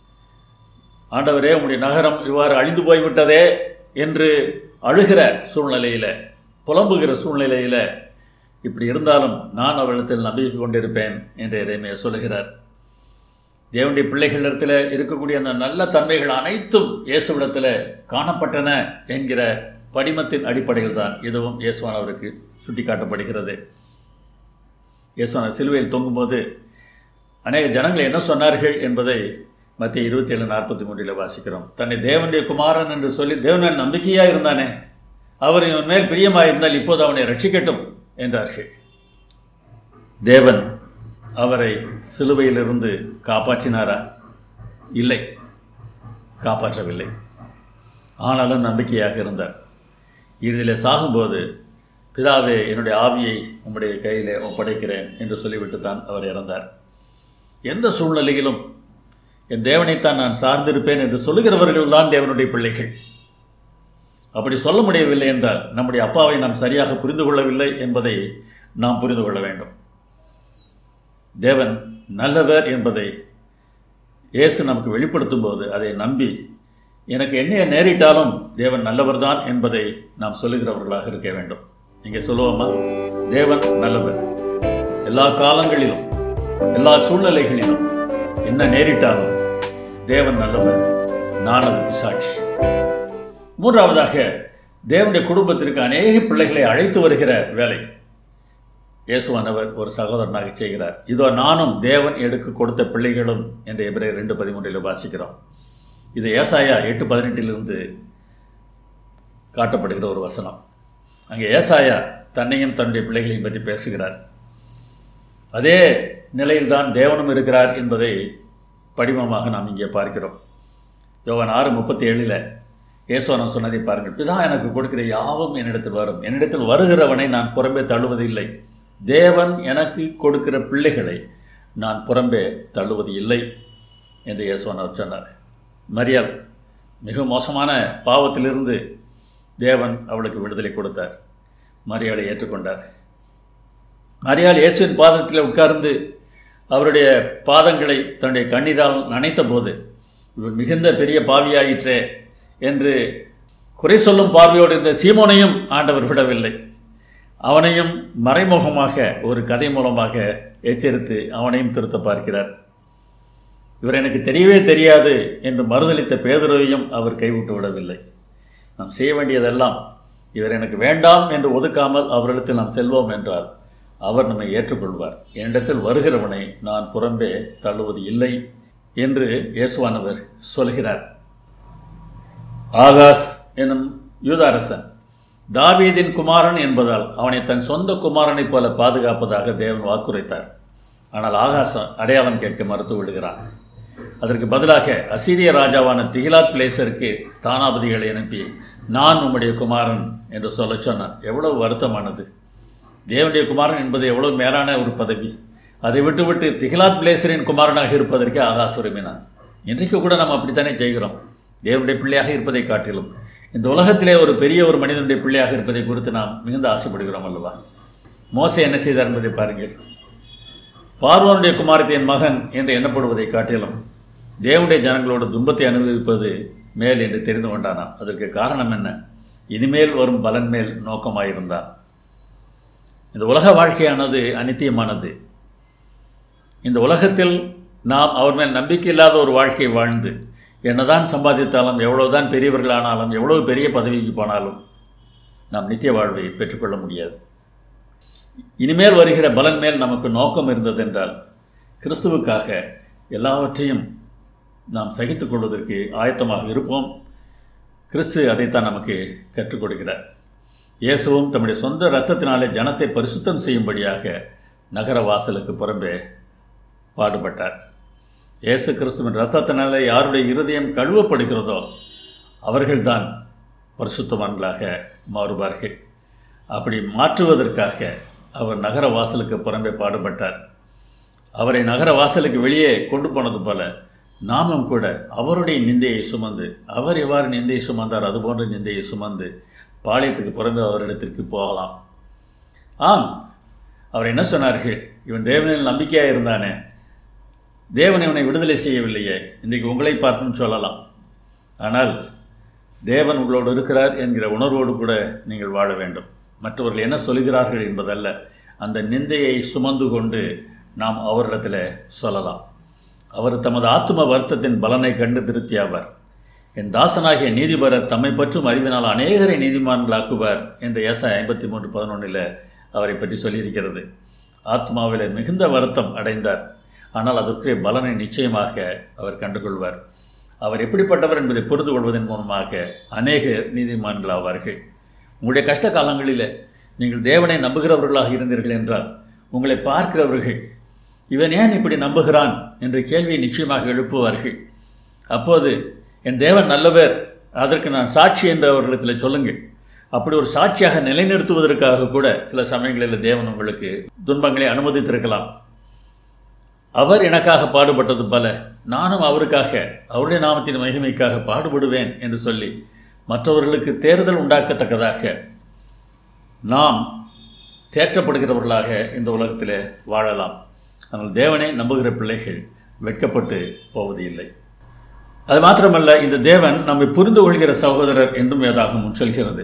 ஆண்டவரே உங்களுடைய நகரம் இவ்வாறு அழிந்து போய்விட்டதே என்று அழுகிற சூழ்நிலையில் புலம்புகிற சூழ்நிலையில் இப்படி இருந்தாலும் நான் அவரிடத்தில் நம்பிக்கை கொண்டிருப்பேன் என்று இறைமையை சொல்லுகிறார் தேவனுடைய பிள்ளைகளிடத்தில் இருக்கக்கூடிய அந்த நல்ல தன்மைகள் அனைத்தும் இயேசுவிடத்தில் காணப்பட்டன என்கிற படிமத்தின் அடிப்படையில் தான் இதுவும் இயேசுவானவருக்கு சுட்டிக்காட்டப்படுகிறது இயேசுவான சிலுவையில் தொங்கும்போது அநேக ஜனங்கள் என்ன சொன்னார்கள் என்பதை மத்திய இருபத்தி ஏழு நாற்பத்தி மூன்றில் வாசிக்கிறோம் தன்னை தேவனுடைய குமாரன் என்று சொல்லி தேவன் நம்பிக்கையாக இருந்தானே அவர் இவன் மேல் பிரியமாக இருந்தால் இப்போது அவனை ரட்சிக்கட்டும் என்றார்கள் தேவன் அவரை சிலுவையிலிருந்து காப்பாற்றினாரா இல்லை காப்பாற்றவில்லை ஆனாலும் நம்பிக்கையாக இருந்தார் இறுதியில் சாகும்போது பிதாவே என்னுடைய ஆவியை உம்முடைய கையில் ஒப்படைக்கிறேன் என்று சொல்லிவிட்டு தான் அவர் இறந்தார் எந்த சூழ்நிலையிலும் என் தேவனைத்தான் நான் சார்ந்திருப்பேன் என்று சொல்லுகிறவர்கள் தான் தேவனுடைய பிள்ளைகள் அப்படி சொல்ல முடியவில்லை என்றால் நம்முடைய அப்பாவை நாம் சரியாக புரிந்து கொள்ளவில்லை என்பதை நாம் புரிந்து கொள்ள வேண்டும் தேவன் நல்லவர் என்பதை இயேசு நமக்கு வெளிப்படுத்தும் போது அதை நம்பி எனக்கு என்ன நேரிட்டாலும் தேவன் நல்லவர் தான் என்பதை நாம் சொல்லுகிறவர்களாக இருக்க வேண்டும் இங்கே சொல்லுவோமா தேவன் நல்லவர் எல்லா காலங்களிலும் எல்லா சூழ்நிலைகளிலும் என்ன நேரிட்டாலும் தேவன் நல்லவர் நான் அதற்கு சாட்சி மூன்றாவதாக தேவனுடைய குடும்பத்திற்கு அநேக பிள்ளைகளை அழைத்து வருகிற வேலை இயேசுவானவர் ஒரு சகோதரனாக செய்கிறார் இதோ நானும் தேவன் எடுக்க கொடுத்த பிள்ளைகளும் என்ற எபிரே ரெண்டு பதிமூன்றில் வாசிக்கிறோம் இது ஏசாயா எட்டு பதினெட்டிலிருந்து காட்டப்படுகிற ஒரு வசனம் அங்கே ஏசாயா தன்னையும் தன்னுடைய பிள்ளைகளையும் பற்றி பேசுகிறார் அதே நிலையில்தான் தேவனும் இருக்கிறார் என்பதை படிமமாக நாம் இங்கே பார்க்கிறோம் யோவான் ஆறு முப்பத்தி ஏழில் இயேசுவனம் சொன்னதை பாருங்கள் பிதா எனக்கு கொடுக்கிற யாவும் என்னிடத்தில் வரும் என்னிடத்தில் வருகிறவனை நான் புறம்பே தள்ளுவதில்லை தேவன் எனக்கு கொடுக்கிற பிள்ளைகளை நான் புறம்பே தள்ளுவது இல்லை என்று இயேசுவனர் சொன்னார் மரியாள் மிக மோசமான பாவத்திலிருந்து தேவன் அவளுக்கு விடுதலை கொடுத்தார் மரியாளை ஏற்றுக்கொண்டார் மரியாள் இயேசுவின் பாதத்தில் உட்கார்ந்து அவருடைய பாதங்களை தன்னுடைய கண்ணீரால் நனைத்த போது இவர் மிகுந்த பெரிய பாவியாயிற்றே என்று குறை சொல்லும் பார்வையோடு இருந்த சீமோனையும் ஆண்டவர் விடவில்லை அவனையும் மறைமுகமாக ஒரு கதை மூலமாக எச்சரித்து அவனையும் திருத்த பார்க்கிறார் இவர் எனக்கு தெரியவே தெரியாது என்று மறுதளித்த பேதுருவையும் அவர் கைவிட்டு விடவில்லை நாம் செய்ய வேண்டியதெல்லாம் இவர் எனக்கு வேண்டாம் என்று ஒதுக்காமல் அவரிடத்தில் நாம் செல்வோம் என்றால் அவர் நம்மை ஏற்றுக்கொள்வார் என்னிடத்தில் வருகிறவனை நான் புறம்பே தள்ளுவது இல்லை என்று இயேசுவானவர் சொல்கிறார் ஆகாஸ் எனும் யூதாரசன் தாவீதின் குமாரன் என்பதால் அவனை தன் சொந்த குமாரனைப் போல பாதுகாப்பதாக தேவன் வாக்குரைத்தார் ஆனால் ஆகாசம் அடையாளம் கேட்க மறுத்து விடுகிறான் அதற்கு பதிலாக அசீரிய ராஜாவான திகிலாத் பிளேசருக்கு ஸ்தானாபதிகளை அனுப்பி நான் உம்முடைய குமாரன் என்று சொல்ல சொன்னான் எவ்வளவு வருத்தமானது தேவனுடைய குமாரன் என்பது எவ்வளவு மேலான ஒரு பதவி அதை விட்டுவிட்டு திகிலாத் பிளேசரின் குமாரனாக இருப்பதற்கே ஆகாச விரும்பினான் இன்றைக்கு கூட நாம் அப்படித்தானே செய்கிறோம் தேவனுடைய பிள்ளையாக இருப்பதை காட்டிலும் இந்த உலகத்திலே ஒரு பெரிய ஒரு மனிதனுடைய பிள்ளையாக இருப்பதை குறித்து நாம் மிகுந்த ஆசைப்படுகிறோம் அல்லவா மோசை என்ன செய்தார் என்பதை பாருங்கள் பார்வனுடைய குமாரத்தின் மகன் என்று எண்ணப்படுவதை காட்டிலும் தேவனுடைய ஜனங்களோட துன்பத்தை அனுபவிப்பது மேல் என்று தெரிந்து கொண்டானாம் அதற்கு காரணம் என்ன இனிமேல் வரும் பலன் மேல் நோக்கமாயிருந்தான் இந்த உலக வாழ்க்கையானது அனித்தியமானது இந்த உலகத்தில் நாம் அவர் மேல் நம்பிக்கை இல்லாத ஒரு வாழ்க்கை வாழ்ந்து என்னதான் சம்பாதித்தாலும் எவ்வளவுதான் பெரியவர்களானாலும் எவ்வளவு பெரிய பதவிக்கு போனாலும் நாம் நித்திய வாழ்வை பெற்றுக்கொள்ள முடியாது இனிமேல் வருகிற பலன் மேல் நமக்கு நோக்கம் இருந்ததென்றால் கிறிஸ்துவுக்காக எல்லாவற்றையும் நாம் சகித்துக் கொள்வதற்கு ஆயத்தமாக இருப்போம் கிறிஸ்து அதைத்தான் நமக்கு கற்றுக் கொடுக்கிறார் இயேசுவும் தம்முடைய சொந்த இரத்தத்தினாலே ஜனத்தை பரிசுத்தம் செய்யும்படியாக நகர வாசலுக்கு புறம்பே பாடுபட்டார் இயேசு கிறிஸ்துவின் இரத்தத்தினாலே யாருடைய இருதயம் கழுவப்படுகிறதோ அவர்கள்தான் பரிசுத்தவான்களாக மாறுவார்கள் அப்படி மாற்றுவதற்காக அவர் நகர வாசலுக்கு புறம்பே பாடுபட்டார் அவரை நகர வாசலுக்கு வெளியே கொண்டு போனது போல நாமும் கூட அவருடைய நிந்தையை சுமந்து அவர் எவ்வாறு நிந்தையை சுமந்தார் அதுபோன்ற நிந்தையை சுமந்து பாளையத்துக்கு புறம்பே அவரிடத்திற்கு போகலாம் ஆம் அவர் என்ன சொன்னார்கள் இவன் தேவனில் நம்பிக்கையாக இருந்தானே தேவன் இவனை விடுதலை செய்யவில்லையே இன்றைக்கு உங்களை பார்த்தும் சொல்லலாம் ஆனால் தேவன் உங்களோடு இருக்கிறார் என்கிற உணர்வோடு கூட நீங்கள் வாழ வேண்டும் மற்றவர்கள் என்ன சொல்கிறார்கள் என்பதல்ல அந்த நிந்தையை சுமந்து கொண்டு நாம் அவரிடத்தில் சொல்லலாம் அவர் தமது ஆத்தும வருத்தத்தின் பலனை கண்டு திருப்தியாவார் என் தாசனாகிய நீதிபரர் தம்மை பற்றும் அறிவினால் அநேகரை நீதிமான்களாக்குவார் என்ற ஏசா ஐம்பத்தி மூன்று பதினொன்றில் அவரை பற்றி சொல்லியிருக்கிறது ஆத்மாவில் மிகுந்த வருத்தம் அடைந்தார் ஆனால் அதற்குரிய பலனை நிச்சயமாக அவர் கண்டுகொள்வார் அவர் எப்படிப்பட்டவர் என்பதை புரிந்து கொள்வதன் மூலமாக அநேகர் நீதிமான்கள் ஆவார்கள் உங்களுடைய கஷ்ட காலங்களில் நீங்கள் தேவனை நம்புகிறவர்களாக இருந்தீர்கள் என்றால் உங்களை பார்க்கிறவர்கள் இவன் ஏன் இப்படி நம்புகிறான் என்ற கேள்வியை நிச்சயமாக எழுப்புவார்கள் அப்போது என் தேவன் நல்லவர் அதற்கு நான் சாட்சி என்று அவர்களிடத்தில் சொல்லுங்கள் அப்படி ஒரு சாட்சியாக நிலைநிறுத்துவதற்காக கூட சில சமயங்களில் தேவன் உங்களுக்கு துன்பங்களை அனுமதித்திருக்கலாம் அவர் எனக்காக பாடுபட்டது போல நானும் அவருக்காக அவருடைய நாமத்தின் மகிமைக்காக பாடுபடுவேன் என்று சொல்லி மற்றவர்களுக்கு தேர்தல் உண்டாக்கத்தக்கதாக நாம் தேற்றப்படுகிறவர்களாக இந்த உலகத்தில் வாழலாம் ஆனால் தேவனை நம்புகிற பிள்ளைகள் வெட்கப்பட்டு போவது இல்லை அது மாத்திரமல்ல இந்த தேவன் நம்மை புரிந்து கொள்கிற சகோதரர் என்றும் வேதாகமும் சொல்கிறது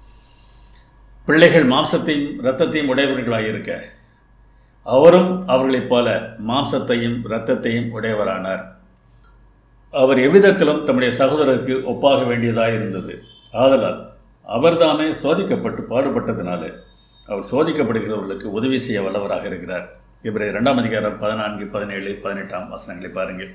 பிள்ளைகள் மாம்சத்தையும் இரத்தத்தையும் உடையவர்களாக இருக்க அவரும் அவர்களைப் போல மாம்சத்தையும் இரத்தத்தையும் உடையவரானார் அவர் எவ்விதத்திலும் தம்முடைய சகோதரருக்கு ஒப்பாக வேண்டியதாக இருந்தது ஆதலால் அவர்தாமே சோதிக்கப்பட்டு பாடுபட்டதினாலே அவர் சோதிக்கப்படுகிறவர்களுக்கு உதவி செய்ய வல்லவராக இருக்கிறார் இவரை இரண்டாம் அதிகாரம் பதினான்கு பதினேழு பதினெட்டாம் வசனங்களை பாருங்கள்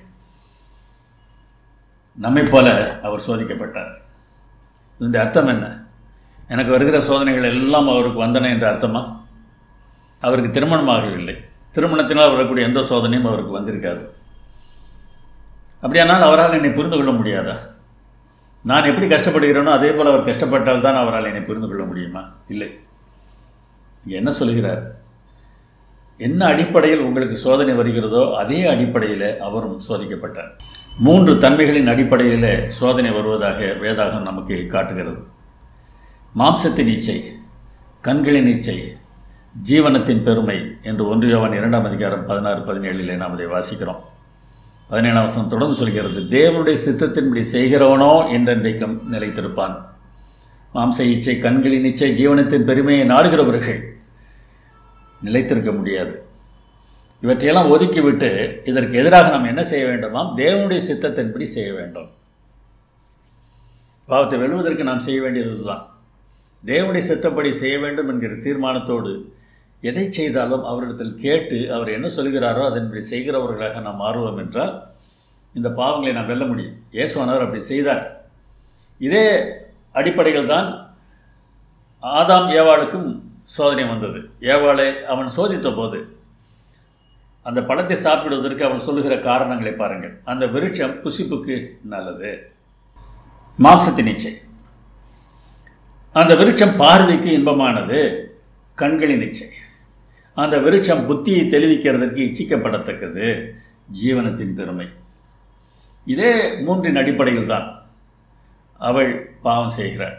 நம்மை போல அவர் சோதிக்கப்பட்டார் இதனுடைய அர்த்தம் என்ன எனக்கு வருகிற சோதனைகள் எல்லாம் அவருக்கு வந்தன என்ற அர்த்தமா அவருக்கு திருமணமாகவில்லை திருமணத்தினால் வரக்கூடிய எந்த சோதனையும் அவருக்கு வந்திருக்காது அப்படியானால் அவரால் என்னை புரிந்து கொள்ள முடியாதா நான் எப்படி கஷ்டப்படுகிறேனோ அதே போல் அவர் கஷ்டப்பட்டால் தான் அவரால் என்னை புரிந்து கொள்ள முடியுமா இல்லை என்ன சொல்கிறார் என்ன அடிப்படையில் உங்களுக்கு சோதனை வருகிறதோ அதே அடிப்படையில் அவரும் சோதிக்கப்பட்டார் மூன்று தன்மைகளின் அடிப்படையில் சோதனை வருவதாக வேதாகம் நமக்கு காட்டுகிறது மாம்சத்தின் இச்சை கண்களின் இச்சை ஜீவனத்தின் பெருமை என்று ஒன்றியவன் இரண்டாம் அதிகாரம் பதினாறு பதினேழிலே நாம் அதை வாசிக்கிறோம் பதினேழாம் வசனம் தொடர்ந்து சொல்கிறது தேவனுடைய சித்தத்தின்படி செய்கிறவனோ என்றென்றைக்கும் நிலைத்திருப்பான் மாம்ச இச்சை கண்களின் இச்சை ஜீவனத்தின் பெருமையை நாடுகிறவர்கள் நிலைத்திருக்க முடியாது இவற்றையெல்லாம் ஒதுக்கிவிட்டு இதற்கு எதிராக நாம் என்ன செய்ய வேண்டுமாம் தேவனுடைய சித்தத்தின்படி செய்ய வேண்டும் பாவத்தை வெல்வதற்கு நாம் செய்ய வேண்டியது தான் தேவனுடைய சித்தப்படி செய்ய வேண்டும் என்கிற தீர்மானத்தோடு எதை செய்தாலும் அவரிடத்தில் கேட்டு அவர் என்ன சொல்கிறாரோ அதன்படி செய்கிறவர்களாக நாம் மாறுவோம் என்றால் இந்த பாவங்களை நாம் வெல்ல முடியும் இயேசுவானவர் அப்படி செய்தார் இதே அடிப்படையில் தான் ஆதாம் ஏவாளுக்கும் சோதனை வந்தது ஏவாளை அவன் சோதித்த போது அந்த பழத்தை சாப்பிடுவதற்கு அவன் சொல்லுகிற காரணங்களை பாருங்கள் அந்த விருட்சம் புசிப்புக்கு நல்லது மாம்சத்தின் இச்சை அந்த விருட்சம் பார்வைக்கு இன்பமானது கண்களின் இச்சை அந்த விருட்சம் புத்தியை தெளிவிக்கிறதற்கு இச்சிக்கப்படத்தக்கது ஜீவனத்தின் பெருமை இதே மூன்றின் அடிப்படையில் தான் அவள் பாவம் செய்கிறாள்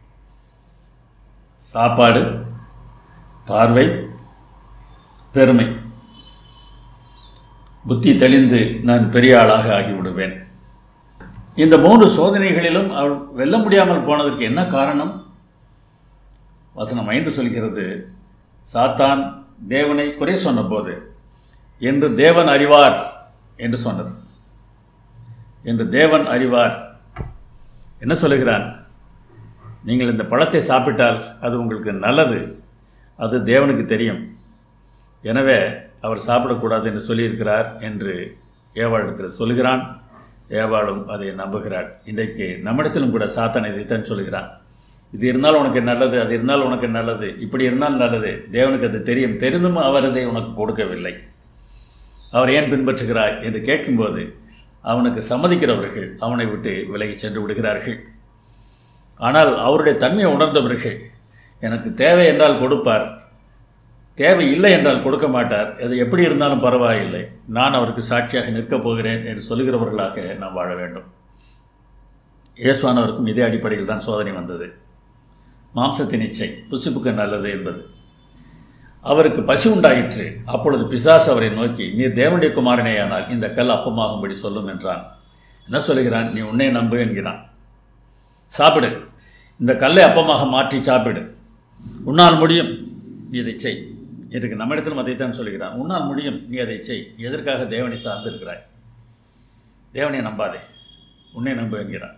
சாப்பாடு பார்வை பெருமை புத்தி தெளிந்து நான் பெரிய ஆளாக ஆகிவிடுவேன் இந்த மூன்று சோதனைகளிலும் அவள் வெல்ல முடியாமல் போனதற்கு என்ன காரணம் வசனம் ஐந்து சொல்கிறது சாத்தான் தேவனை குறை சொன்னபோது என்று தேவன் அறிவார் என்று சொன்னது என்று தேவன் அறிவார் என்ன சொல்லுகிறான் நீங்கள் இந்த பழத்தை சாப்பிட்டால் அது உங்களுக்கு நல்லது அது தேவனுக்கு தெரியும் எனவே அவர் சாப்பிடக்கூடாது என்று சொல்லியிருக்கிறார் என்று ஏவாளிடத்தில் சொல்கிறான் ஏவாளும் அதை நம்புகிறாள் இன்றைக்கு நம்மிடத்திலும் கூட சாத்தான் இதைத்தான் சொல்கிறான் இது இருந்தால் உனக்கு நல்லது அது இருந்தால் உனக்கு நல்லது இப்படி இருந்தால் நல்லது தேவனுக்கு அது தெரியும் தெரிந்தும் அவர் அதை உனக்கு கொடுக்கவில்லை அவர் ஏன் பின்பற்றுகிறாய் என்று கேட்கும்போது அவனுக்கு சம்மதிக்கிறவர்கள் அவனை விட்டு விலகி சென்று விடுகிறார்கள் ஆனால் அவருடைய தன்மையை உணர்ந்தவர்கள் எனக்கு தேவை என்றால் கொடுப்பார் தேவை இல்லை என்றால் கொடுக்க மாட்டார் அது எப்படி இருந்தாலும் பரவாயில்லை நான் அவருக்கு சாட்சியாக நிற்கப் போகிறேன் என்று சொல்கிறவர்களாக நாம் வாழ வேண்டும் இயேசுவானவருக்கும் இதே அடிப்படையில் தான் சோதனை வந்தது மாம்சத்தின் இச்சை புசிப்புக்கு நல்லது என்பது அவருக்கு பசி உண்டாயிற்று அப்பொழுது பிசாசு அவரை நோக்கி நீர் தேவனுடைய குமாரனேயானால் இந்த கல் அப்பமாகும்படி சொல்லும் என்றான் என்ன சொல்லுகிறான் நீ உன்னை நம்பு என்கிறான் சாப்பிடு இந்த கல்லை அப்பமாக மாற்றி சாப்பிடு உன்னால் முடியும் நீ இதை செய் இன்றைக்கு நம்மிடத்திலும் அதைத்தான் சொல்கிறான் உன்னால் முடியும் நீ அதை செய் நீ எதற்காக தேவனை சார்ந்திருக்கிறாய் தேவனை நம்பாதே உன்னை நம்பு என்கிறான்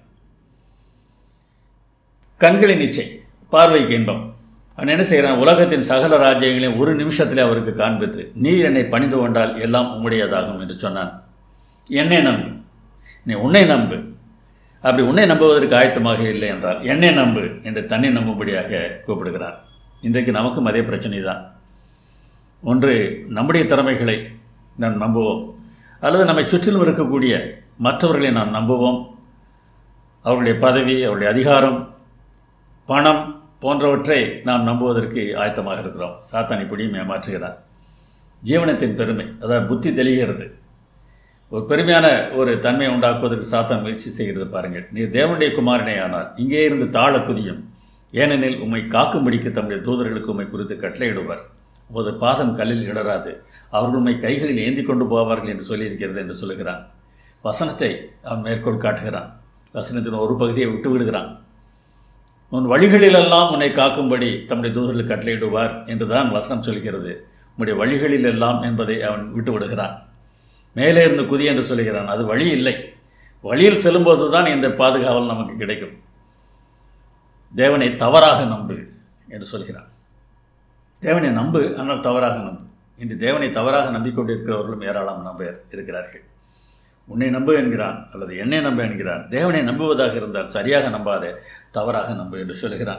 கண்களின் இச்சை பார்வைக்கு இன்பம் அவன் என்ன செய்கிறான் உலகத்தின் சகல ராஜ்யங்களையும் ஒரு நிமிஷத்தில் அவருக்கு காண்பித்து நீர் என்னை பணிந்து கொண்டால் எல்லாம் உம்முடையதாகும் என்று சொன்னான் என்னை நம்பு நீ உன்னை நம்பு அப்படி உன்னை நம்புவதற்கு ஆயத்தமாக இல்லை என்றால் என்னை நம்பு என்று தன்னை நம்பும்படியாக கூப்பிடுகிறான் இன்றைக்கு நமக்கும் அதே பிரச்சனை தான் ஒன்று நம்முடைய திறமைகளை நாம் நம்புவோம் அல்லது நம்மை சுற்றிலும் இருக்கக்கூடிய மற்றவர்களை நாம் நம்புவோம் அவருடைய பதவி அவருடைய அதிகாரம் பணம் போன்றவற்றை நாம் நம்புவதற்கு ஆயத்தமாக இருக்கிறோம் சாத்தான் இப்படியும் ஏமாற்றுகிறார் ஜீவனத்தின் பெருமை அதாவது புத்தி தெளிகிறது ஒரு பெருமையான ஒரு தன்மையை உண்டாக்குவதற்கு சாத்தான் முயற்சி செய்கிறது பாருங்கள் நீர் தேவனுடைய குமாரனே ஆனால் இங்கே இருந்து தாழ குதியும் ஏனெனில் உம்மை காக்கும்படிக்கு தம்முடைய தூதர்களுக்கு உம்மை குறித்து கட்டளையிடுவார் உமது பாதம் கல்லில் இடராது அவர்கள் உம்மை கைகளில் ஏந்தி கொண்டு போவார்கள் என்று சொல்லியிருக்கிறது என்று சொல்லுகிறான் வசனத்தை அவன் மேற்கோள் காட்டுகிறான் வசனத்தின் ஒரு பகுதியை விட்டு விடுகிறான் உன் வழிகளிலெல்லாம் உன்னை காக்கும்படி தம்முடைய தூதர்கள் கட்டளையிடுவார் என்றுதான் வசனம் சொல்கிறது உம்முடைய வழிகளில் எல்லாம் என்பதை அவன் விட்டு விடுகிறான் மேலே இருந்து குதி என்று சொல்கிறான் அது வழி இல்லை வழியில் செல்லும்போது தான் இந்த பாதுகாவல் நமக்கு கிடைக்கும் தேவனை தவறாக நம்பு என்று சொல்கிறான் தேவனை நம்பு ஆனால் தவறாக நம்பு இன்று தேவனை தவறாக நம்பிக்கொண்டிருக்கிறவர்களும் ஏராளமான பேர் இருக்கிறார்கள் உன்னை நம்பு என்கிறான் அல்லது என்னை நம்பு என்கிறான் தேவனை நம்புவதாக இருந்தால் சரியாக நம்பாதே தவறாக நம்பு என்று சொல்கிறான்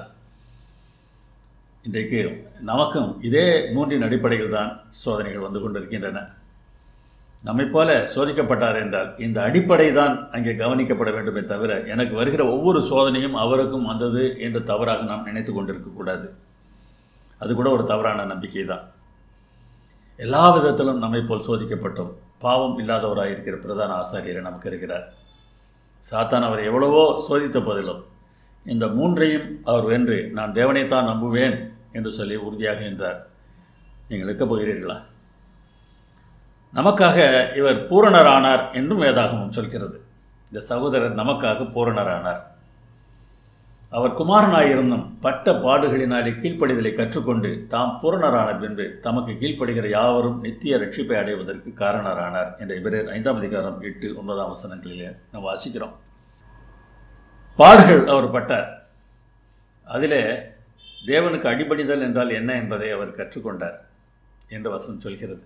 இன்றைக்கு நமக்கும் இதே மூன்றின் அடிப்படையில் தான் சோதனைகள் வந்து கொண்டிருக்கின்றன நம்மைப் போல சோதிக்கப்பட்டார் என்றால் இந்த அடிப்படை தான் அங்கே கவனிக்கப்பட வேண்டுமே தவிர எனக்கு வருகிற ஒவ்வொரு சோதனையும் அவருக்கும் வந்தது என்று தவறாக நாம் நினைத்து கொண்டிருக்கக்கூடாது அது கூட ஒரு தவறான நம்பிக்கை தான் எல்லா விதத்திலும் நம்மை போல் சோதிக்கப்பட்டோம் பாவம் இல்லாதவராக இருக்கிற பிரதான ஆசாரியரை நமக்கு இருக்கிறார் சாத்தான் அவர் எவ்வளவோ சோதித்த போதிலும் இந்த மூன்றையும் அவர் வென்று நான் தேவனைத்தான் நம்புவேன் என்று சொல்லி உறுதியாக என்றார் நீங்கள் இருக்கப் போகிறீர்களா நமக்காக இவர் பூரணரானார் என்றும் வேதாகமம் சொல்கிறது இந்த சகோதரர் நமக்காக பூரணரானார் அவர் குமாரனாயிருந்தும் பட்ட பாடுகளினாலே கீழ்ப்படிதலை கற்றுக்கொண்டு தாம் பூரணரான பின்பு தமக்கு கீழ்ப்படுகிற யாவரும் நித்திய ரட்சிப்பை அடைவதற்கு காரணரானார் என்ற இவரர் ஐந்தாம் அதிகாரம் எட்டு ஒன்பதாம் வசனங்களிலே நாம் வாசிக்கிறோம் பாடுகள் அவர் பட்டார் அதிலே தேவனுக்கு அடிபணிதல் என்றால் என்ன என்பதை அவர் கற்றுக்கொண்டார் என்று வசனம் சொல்கிறது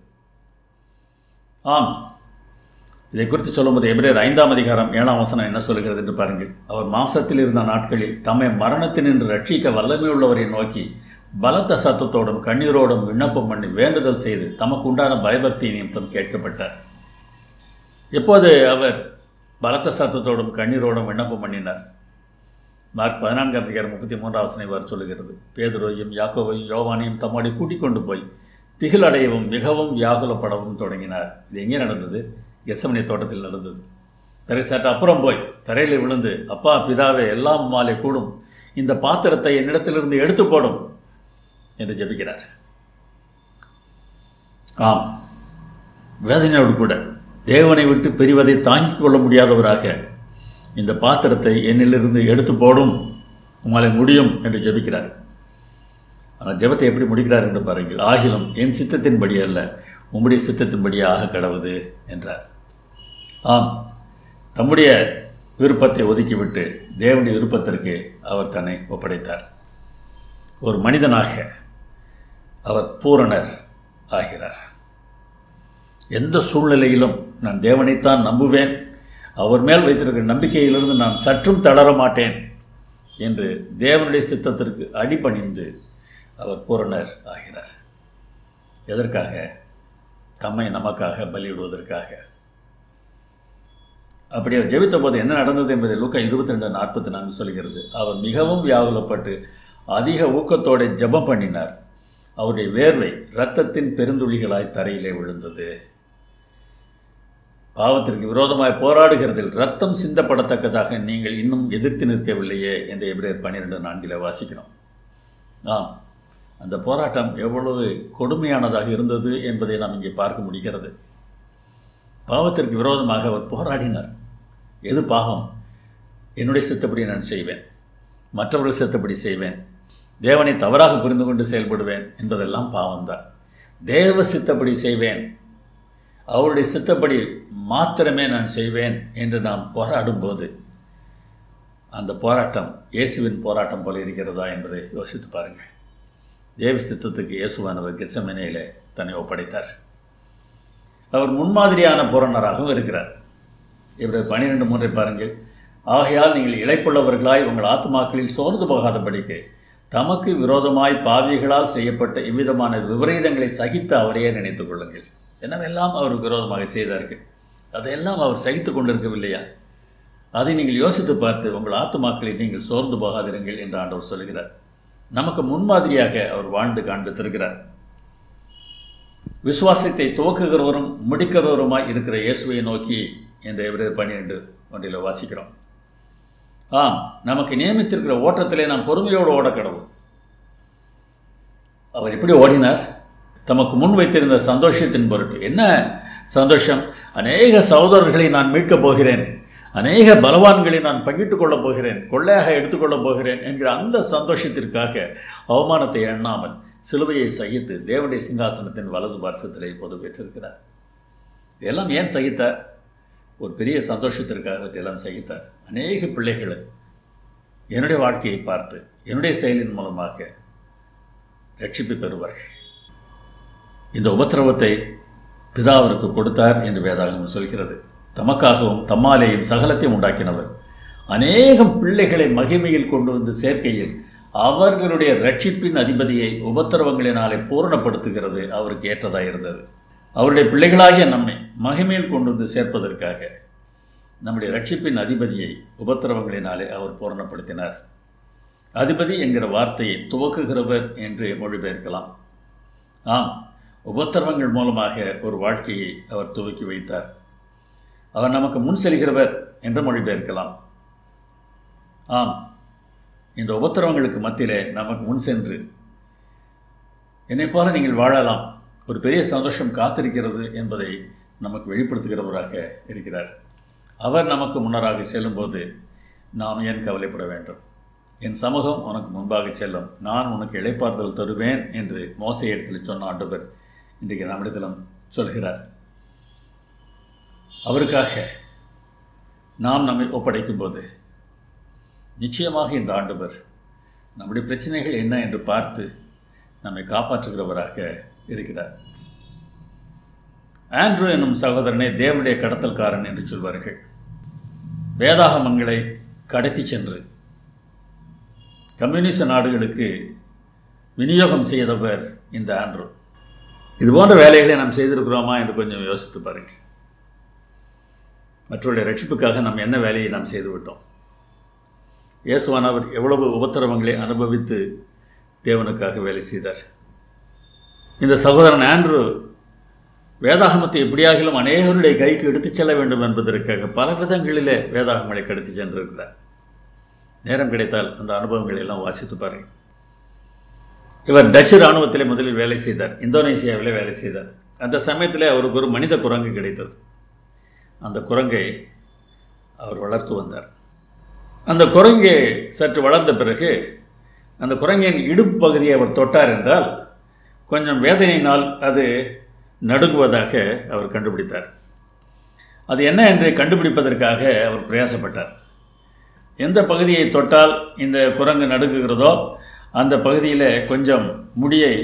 ஆம் இதை குறித்து சொல்லும்போது எபிரேர் ஐந்தாம் அதிகாரம் ஏழாம் வசனம் என்ன சொல்கிறது என்று பாருங்கள் அவர் மாம்சத்தில் இருந்த நாட்களில் தம்மை மரணத்தினின்று ரட்சிக்க வல்லமை உள்ளவரை நோக்கி பலத்த சத்தத்தோடும் கண்ணீரோடும் விண்ணப்பம் பண்ணி வேண்டுதல் செய்து தமக்கு உண்டான பயபக்தி நிமித்தம் கேட்கப்பட்டார் எப்போது அவர் பலத்த சத்தத்தோடும் கண்ணீரோடும் விண்ணப்பம் பண்ணினார் மார்க் பதினான்காம் அதிகாரம் முப்பத்தி மூன்றாம் வசனை இவர் சொல்லுகிறது பேதுரோயும் யாக்கோவையும் யோவானையும் தம்மாடி கூட்டிக் கொண்டு போய் திகிலடையவும் மிகவும் வியாகுலப்படவும் தொடங்கினார் இது எங்கே நடந்தது கெசமனி தோட்டத்தில் நடந்தது பிறகு சற்று அப்புறம் போய் தரையில் விழுந்து அப்பா பிதாவே எல்லாம் மாலை கூடும் இந்த பாத்திரத்தை என்னிடத்திலிருந்து எடுத்து போடும் என்று ஜெபிக்கிறார் ஆம் வேதனையோடு கூட தேவனை விட்டு பிரிவதை தாங்கிக் கொள்ள முடியாதவராக இந்த பாத்திரத்தை என்னிலிருந்து எடுத்து போடும் உங்களை முடியும் என்று ஜெபிக்கிறார் ஆனால் ஜெபத்தை எப்படி முடிக்கிறார் என்று பாருங்கள் ஆகிலும் என் சித்தத்தின்படி அல்ல உம்முடைய சித்தத்தின்படியே ஆக கடவுது என்றார் ஆம் தம்முடைய விருப்பத்தை ஒதுக்கிவிட்டு தேவனுடைய விருப்பத்திற்கு அவர் தன்னை ஒப்படைத்தார் ஒரு மனிதனாக அவர் பூரணர் ஆகிறார் எந்த சூழ்நிலையிலும் நான் தேவனைத்தான் நம்புவேன் அவர் மேல் வைத்திருக்கிற நம்பிக்கையிலிருந்து நான் சற்றும் தளர மாட்டேன் என்று தேவனுடைய சித்தத்திற்கு அடிபணிந்து அவர் பூரணர் ஆகிறார் எதற்காக தம்மை நமக்காக பலியிடுவதற்காக அப்படி அவர் ஜெபித்த போது என்ன நடந்தது என்பதை லூக்கா இருபத்தி ரெண்டு நாற்பத்தி நான்கு சொல்கிறது அவர் மிகவும் வியாகுலப்பட்டு அதிக ஊக்கத்தோடு ஜெபம் பண்ணினார் அவருடைய வேர்வை இரத்தத்தின் பெருந்துளிகளாய் தரையிலே விழுந்தது பாவத்திற்கு விரோதமாய் போராடுகிறதில் ரத்தம் சிந்தப்படத்தக்கதாக நீங்கள் இன்னும் எதிர்த்து நிற்கவில்லையே என்று எபிரேயர் பன்னிரெண்டு நான்கில் வாசிக்கணும் ஆம் அந்த போராட்டம் எவ்வளவு கொடுமையானதாக இருந்தது என்பதை நாம் இங்கே பார்க்க முடிகிறது பாவத்திற்கு விரோதமாக அவர் போராடினார் எது பாவம் என்னுடைய சித்தப்படி நான் செய்வேன் மற்றவர்கள் சித்தப்படி செய்வேன் தேவனை தவறாக புரிந்து கொண்டு செயல்படுவேன் என்பதெல்லாம் பாவம்தான் தேவ சித்தப்படி செய்வேன் அவருடைய சித்தப்படி மாத்திரமே நான் செய்வேன் என்று நாம் போராடும்போது அந்த போராட்டம் இயேசுவின் போராட்டம் போல இருக்கிறதா என்பதை யோசித்து பாருங்கள் தேவ சித்தத்துக்கு இயேசுவானவர் கெச்சமனையிலே தன்னை ஒப்படைத்தார் அவர் முன்மாதிரியான பூரணராகவும் இருக்கிறார் இவர் பனிரெண்டு மூன்றை பாருங்கள் ஆகையால் நீங்கள் இழைப்புள்ளவர்களாய் உங்கள் ஆத்மாக்களில் சோர்ந்து போகாதபடிக்கு தமக்கு விரோதமாய் பாவிகளால் செய்யப்பட்ட இவ்விதமான விபரீதங்களை சகித்து அவரையே நினைத்துக் கொள்ளுங்கள் என்னவெல்லாம் அவருக்கு விரோதமாக செய்தார்கள் அதையெல்லாம் அவர் சகித்து கொண்டிருக்கவில்லையா அதை நீங்கள் யோசித்து பார்த்து உங்கள் ஆத்துமாக்களை நீங்கள் சோர்ந்து போகாதிருங்கள் என்று ஆண்டவர் சொல்கிறார் நமக்கு முன்மாதிரியாக அவர் வாழ்ந்து காண்பித்திருக்கிறார் விசுவாசத்தை துவக்குகிறவரும் முடிக்கிறவருமாய் இருக்கிற இயேசுவை நோக்கி என்ற எவரது பன்னிரெண்டு ஒன்றில் வாசிக்கிறோம் ஆம் நமக்கு நியமித்திருக்கிற ஓட்டத்திலே நாம் பொறுமையோடு ஓட கடவுள் அவர் எப்படி ஓடினார் தமக்கு முன் வைத்திருந்த சந்தோஷத்தின் பொருட்டு என்ன சந்தோஷம் அநேக சகோதரர்களை நான் மீட்கப் போகிறேன் அநேக பலவான்களை நான் பங்கிட்டுக் கொள்ளப் போகிறேன் கொள்ளையாக எடுத்துக்கொள்ளப் போகிறேன் என்கிற அந்த சந்தோஷத்திற்காக அவமானத்தை எண்ணாமல் சிலுவையை சகித்து தேவனுடைய சிங்காசனத்தின் வலது பார்சத்தில் இப்போது பெற்றிருக்கிறார் இதெல்லாம் ஏன் சகித்தார் ஒரு பெரிய சந்தோஷத்திற்காக இதெல்லாம் சகித்தார் அநேக பிள்ளைகளை என்னுடைய வாழ்க்கையை பார்த்து என்னுடைய செயலின் மூலமாக ரட்சிப்பு பெறுவார்கள் இந்த உபத்திரவத்தை பிதா அவருக்கு கொடுத்தார் என்று வேதாகமம் சொல்கிறது தமக்காகவும் தம்மாலேயும் சகலத்தையும் உண்டாக்கினவர் அநேகம் பிள்ளைகளை மகிமையில் கொண்டு வந்து சேர்க்கையில் அவர்களுடைய ரட்சிப்பின் அதிபதியை உபத்திரவங்களினாலே பூரணப்படுத்துகிறது அவருக்கு ஏற்றதாக இருந்தது அவருடைய பிள்ளைகளாகிய நம்மை மகிமையில் கொண்டு வந்து சேர்ப்பதற்காக நம்முடைய ரட்சிப்பின் அதிபதியை உபத்திரவங்களினாலே அவர் பூரணப்படுத்தினார் அதிபதி என்கிற வார்த்தையை துவக்குகிறவர் என்று மொழிபெயர்க்கலாம் ஆம் உபத்திரவங்கள் மூலமாக ஒரு வாழ்க்கையை அவர் துவக்கி வைத்தார் அவர் நமக்கு முன் செல்கிறவர் என்று மொழிபெயர்க்கலாம் ஆம் இந்த உபத்திரவங்களுக்கு மத்தியிலே நமக்கு முன் சென்று என்னை போல நீங்கள் வாழலாம் ஒரு பெரிய சந்தோஷம் காத்திருக்கிறது என்பதை நமக்கு வெளிப்படுத்துகிறவராக இருக்கிறார் அவர் நமக்கு முன்னராக செல்லும்போது நாம் ஏன் கவலைப்பட வேண்டும் என் சமூகம் உனக்கு முன்பாக செல்லும் நான் உனக்கு இழைப்பார்தல் தருவேன் என்று மோசை இடத்தில் சொன்ன ஆண்டவர் இன்றைக்கு நம்மிடத்திலும் சொல்கிறார் அவருக்காக நாம் நம்மை ஒப்படைக்கும்போது நிச்சயமாக இந்த ஆண்டவர் நம்முடைய பிரச்சனைகள் என்ன என்று பார்த்து நம்மை காப்பாற்றுகிறவராக இருக்கிறார் ஆண்ட்ரூ என்னும் சகோதரனை தேவனுடைய கடத்தல்காரன் என்று சொல்வார்கள் வேதாகமங்களை கடத்தி சென்று கம்யூனிஸ்ட் நாடுகளுக்கு விநியோகம் செய்தவர் இந்த ஆண்ட்ரூ இது போன்ற வேலைகளை நாம் செய்திருக்கிறோமா என்று கொஞ்சம் யோசித்து பாருங்கள் மற்றவருடைய ரட்சிப்புக்காக நாம் என்ன வேலையை நாம் செய்துவிட்டோம் இயேசுவானவர் எவ்வளவு உபத்திரவங்களை அனுபவித்து தேவனுக்காக வேலை செய்தார் இந்த சகோதரன் ஆண்ட்ரூ வேதாகமத்தை எப்படியாகிலும் அநேகருடைய கைக்கு எடுத்துச் செல்ல வேண்டும் என்பதற்காக பல விதங்களிலே வேதாகமங்களை கடத்தி சென்றிருக்கிறார் நேரம் கிடைத்தால் அந்த அனுபவங்களை எல்லாம் வாசித்து பாருங்கள் இவர் டச்சு இராணுவத்திலே முதலில் வேலை செய்தார் இந்தோனேசியாவிலே வேலை செய்தார் அந்த சமயத்தில் அவருக்கு ஒரு மனித குரங்கு கிடைத்தது அந்த குரங்கை அவர் வளர்த்து வந்தார் அந்த குரங்கு சற்று வளர்ந்த பிறகு அந்த குரங்கின் இடுப்பு பகுதியை அவர் தொட்டார் என்றால் கொஞ்சம் வேதனையினால் அது நடுங்குவதாக அவர் கண்டுபிடித்தார் அது என்ன என்று கண்டுபிடிப்பதற்காக அவர் பிரயாசப்பட்டார் எந்த பகுதியை தொட்டால் இந்த குரங்கு நடுங்குகிறதோ அந்த பகுதியில் கொஞ்சம் முடியை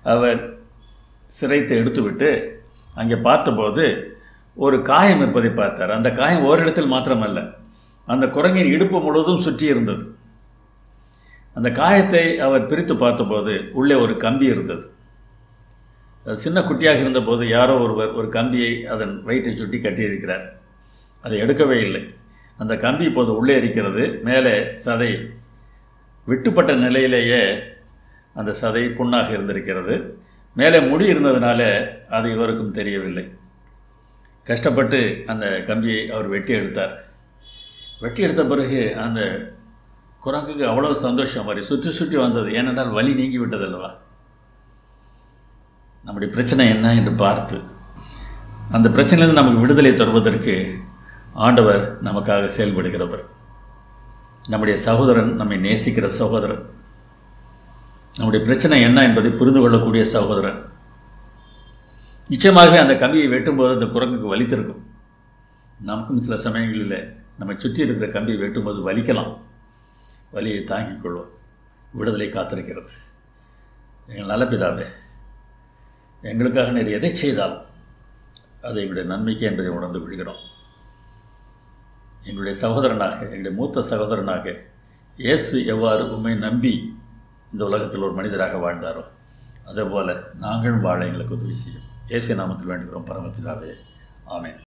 அவர் சிரைத்தை எடுத்துவிட்டு அங்கே பார்த்தபோது ஒரு காயம் இருப்பதை பார்த்தார் அந்த காயம் ஓரிடத்தில் மாத்திரமல்ல அந்த குரங்கின் இடுப்பு முழுவதும் சுற்றி இருந்தது அந்த காயத்தை அவர் பிரித்து பார்த்தபோது உள்ளே ஒரு கம்பி இருந்தது அது சின்ன குட்டியாக இருந்தபோது யாரோ ஒருவர் ஒரு கம்பியை அதன் வயிற்றை சுட்டி கட்டியிருக்கிறார் அதை எடுக்கவே இல்லை அந்த கம்பி இப்போது உள்ளே இருக்கிறது மேலே சதை விட்டுப்பட்ட நிலையிலேயே அந்த சதை புண்ணாக இருந்திருக்கிறது மேலே முடி இருந்ததுனால அது இவருக்கும் தெரியவில்லை கஷ்டப்பட்டு அந்த கம்பியை அவர் வெட்டி எடுத்தார் வெட்டி எடுத்த பிறகு அந்த குரங்குக்கு அவ்வளவு சந்தோஷம் மாதிரி சுற்றி சுற்றி வந்தது ஏனென்றால் வலி நீங்கி விட்டதல்லவா நம்முடைய பிரச்சனை என்ன என்று பார்த்து அந்த பிரச்சனையிலிருந்து நமக்கு விடுதலை தருவதற்கு ஆண்டவர் நமக்காக செயல்படுகிறவர் நம்முடைய சகோதரன் நம்மை நேசிக்கிற சகோதரன் நம்முடைய பிரச்சனை என்ன என்பதை புரிந்து கொள்ளக்கூடிய சகோதரன் நிச்சயமாக அந்த கம்பியை வெட்டும்போது அந்த குரங்குக்கு வலித்திருக்கும் நமக்கும் சில சமயங்களில் நம்மை சுற்றி இருக்கிற கம்பியை வெட்டும்போது வலிக்கலாம் வலியை தாங்கிக் கொள்வோம் விடுதலை காத்திருக்கிறது எங்கள் நல்ல பிதாவே எங்களுக்காக நீர் எதை செய்தாலும் அது எங்களுடைய நன்மைக்கு என்பதை உணர்ந்து கொள்கிறோம் எங்களுடைய சகோதரனாக எங்களுடைய மூத்த சகோதரனாக இயேசு எவ்வாறு உண்மை நம்பி இந்த உலகத்தில் ஒரு மனிதராக வாழ்ந்தாரோ அதே போல் நாங்களும் வாழ எங்களுக்கு உதவி செய்யும் இயேசு நாமத்தில் வேண்டுகிறோம் பரமபிதாவே ஆமென்